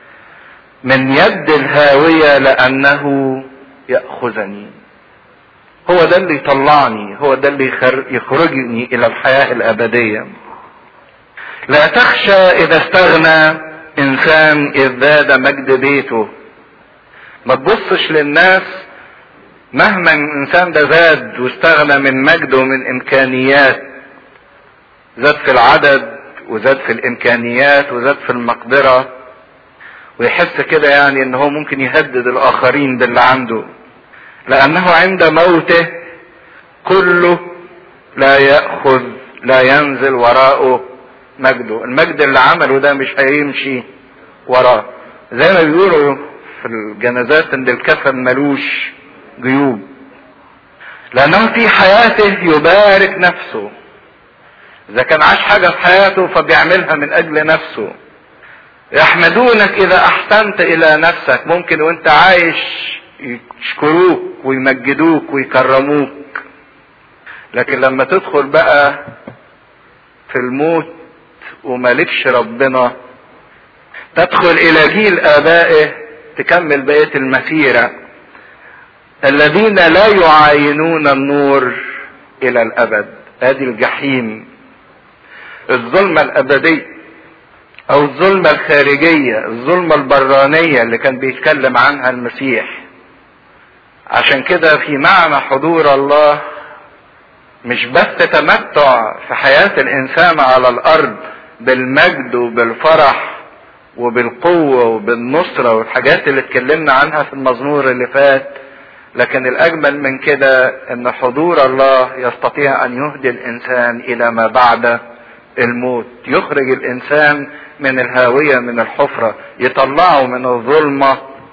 من يد الهاوية لأنه يأخذني هو ده اللي يطلعني هو ده اللي يخرجني إلى الحياة الأبدية لا تخشى إذا استغنى إنسان إذ زاد مجد بيته ما تبصش للناس مهما الإنسان ده زاد واستغنى من مجده ومن إمكانيات زاد في العدد وزاد في الإمكانيات وزاد في المقدرة ويحس كده يعني ان هو ممكن يهدد الاخرين باللي عنده لانه عند موته كله لا ياخذ لا ينزل وراءه مجده المجد اللي عمله ده مش هيمشي وراه زي ما بيقولوا في الجنازات ان الكفن ملوش جيوب لانه في حياته يبارك نفسه اذا كان عاش حاجه في حياته فبيعملها من اجل نفسه يحمدونك اذا احسنت الى نفسك ممكن وانت عايش يشكروك ويمجدوك ويكرموك لكن لما تدخل بقى في الموت ومالكش ربنا تدخل الى جيل ابائه تكمل بقية المسيرة الذين لا يعاينون النور الى الابد ادي الجحيم الظلمة الابدية او الظلمة الخارجية الظلمة البرانية اللي كان بيتكلم عنها المسيح عشان كده في معنى حضور الله مش بس تمتع في حياة الانسان على الارض بالمجد وبالفرح وبالقوة وبالنصرة والحاجات اللي اتكلمنا عنها في المزمور اللي فات لكن الاجمل من كده ان حضور الله يستطيع ان يهدي الانسان الى ما بعد الموت يخرج الانسان من الهاوية من الحفرة يطلعه من الظلمة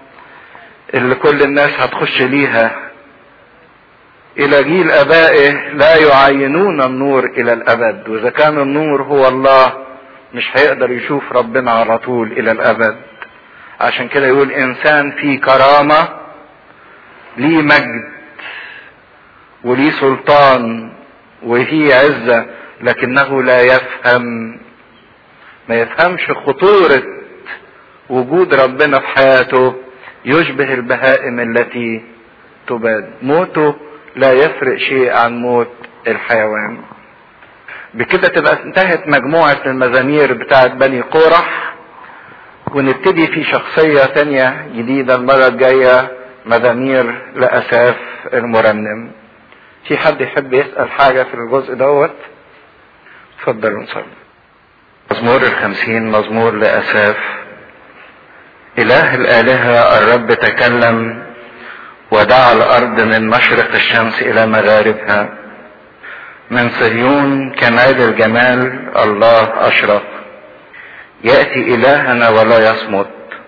اللي كل الناس هتخش ليها الى جيل ابائه لا يعينون النور الى الابد واذا كان النور هو الله مش هيقدر يشوف ربنا على طول الى الابد عشان كده يقول انسان فيه كرامة ليه مجد وليه سلطان وهي عزة لكنه لا يفهم ما يفهمش خطورة وجود ربنا في حياته يشبه البهائم التي تباد موته لا يفرق شيء عن موت الحيوان بكده تبقى انتهت مجموعة المزامير بتاعت بني قورح ونبتدي في شخصية تانية جديدة المرة الجاية مزامير لأساف المرنم في حد يحب يسأل حاجة في الجزء دوت اتفضلوا نصلي مزمور الخمسين مزمور لأساف إله الآلهة الرب تكلم ودعا الأرض من مشرق الشمس إلى مغاربها من صهيون كمال الجمال الله أشرق يأتي إلهنا ولا يصمت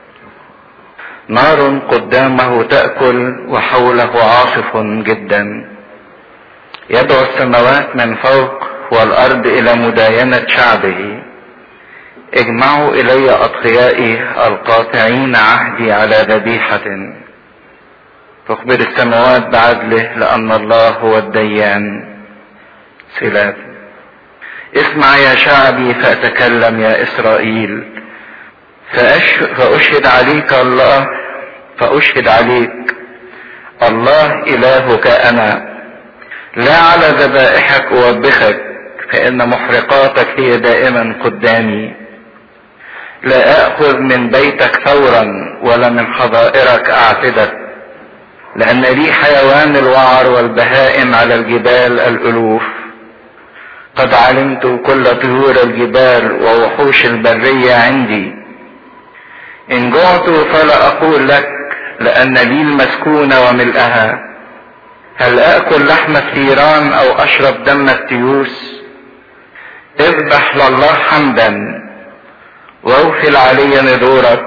نار قدامه تأكل وحوله عاصف جدا يدعو السماوات من فوق والأرض إلى مداينة شعبه اجمعوا إلي أتقيائي القاطعين عهدي على ذبيحة تخبر السماوات بعدله لأن الله هو الديان سلاب اسمع يا شعبي فأتكلم يا إسرائيل فأش... فأشهد عليك الله فأشهد عليك الله إلهك أنا لا على ذبائحك أوبخك فإن محرقاتك هي دائما قدامي لا آخذ من بيتك ثورا ولا من حظائرك أعتدك لأن لي حيوان الوعر والبهائم على الجبال الألوف قد علمت كل طيور الجبال ووحوش البرية عندي إن جعت فلا أقول لك لأن لي المسكونة وملئها هل آكل لحم الثيران أو أشرب دم التيوس اذبح لله حمدا واغفل علي نذورك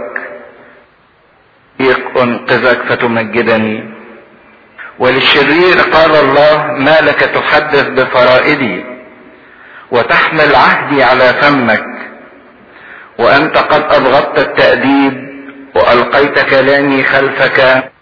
أنقذك فتمجدني وللشرير قال الله ما لك تحدث بفرائدي وتحمل عهدي على فمك وأنت قد أبغضت التأديب وألقيت كلامي خلفك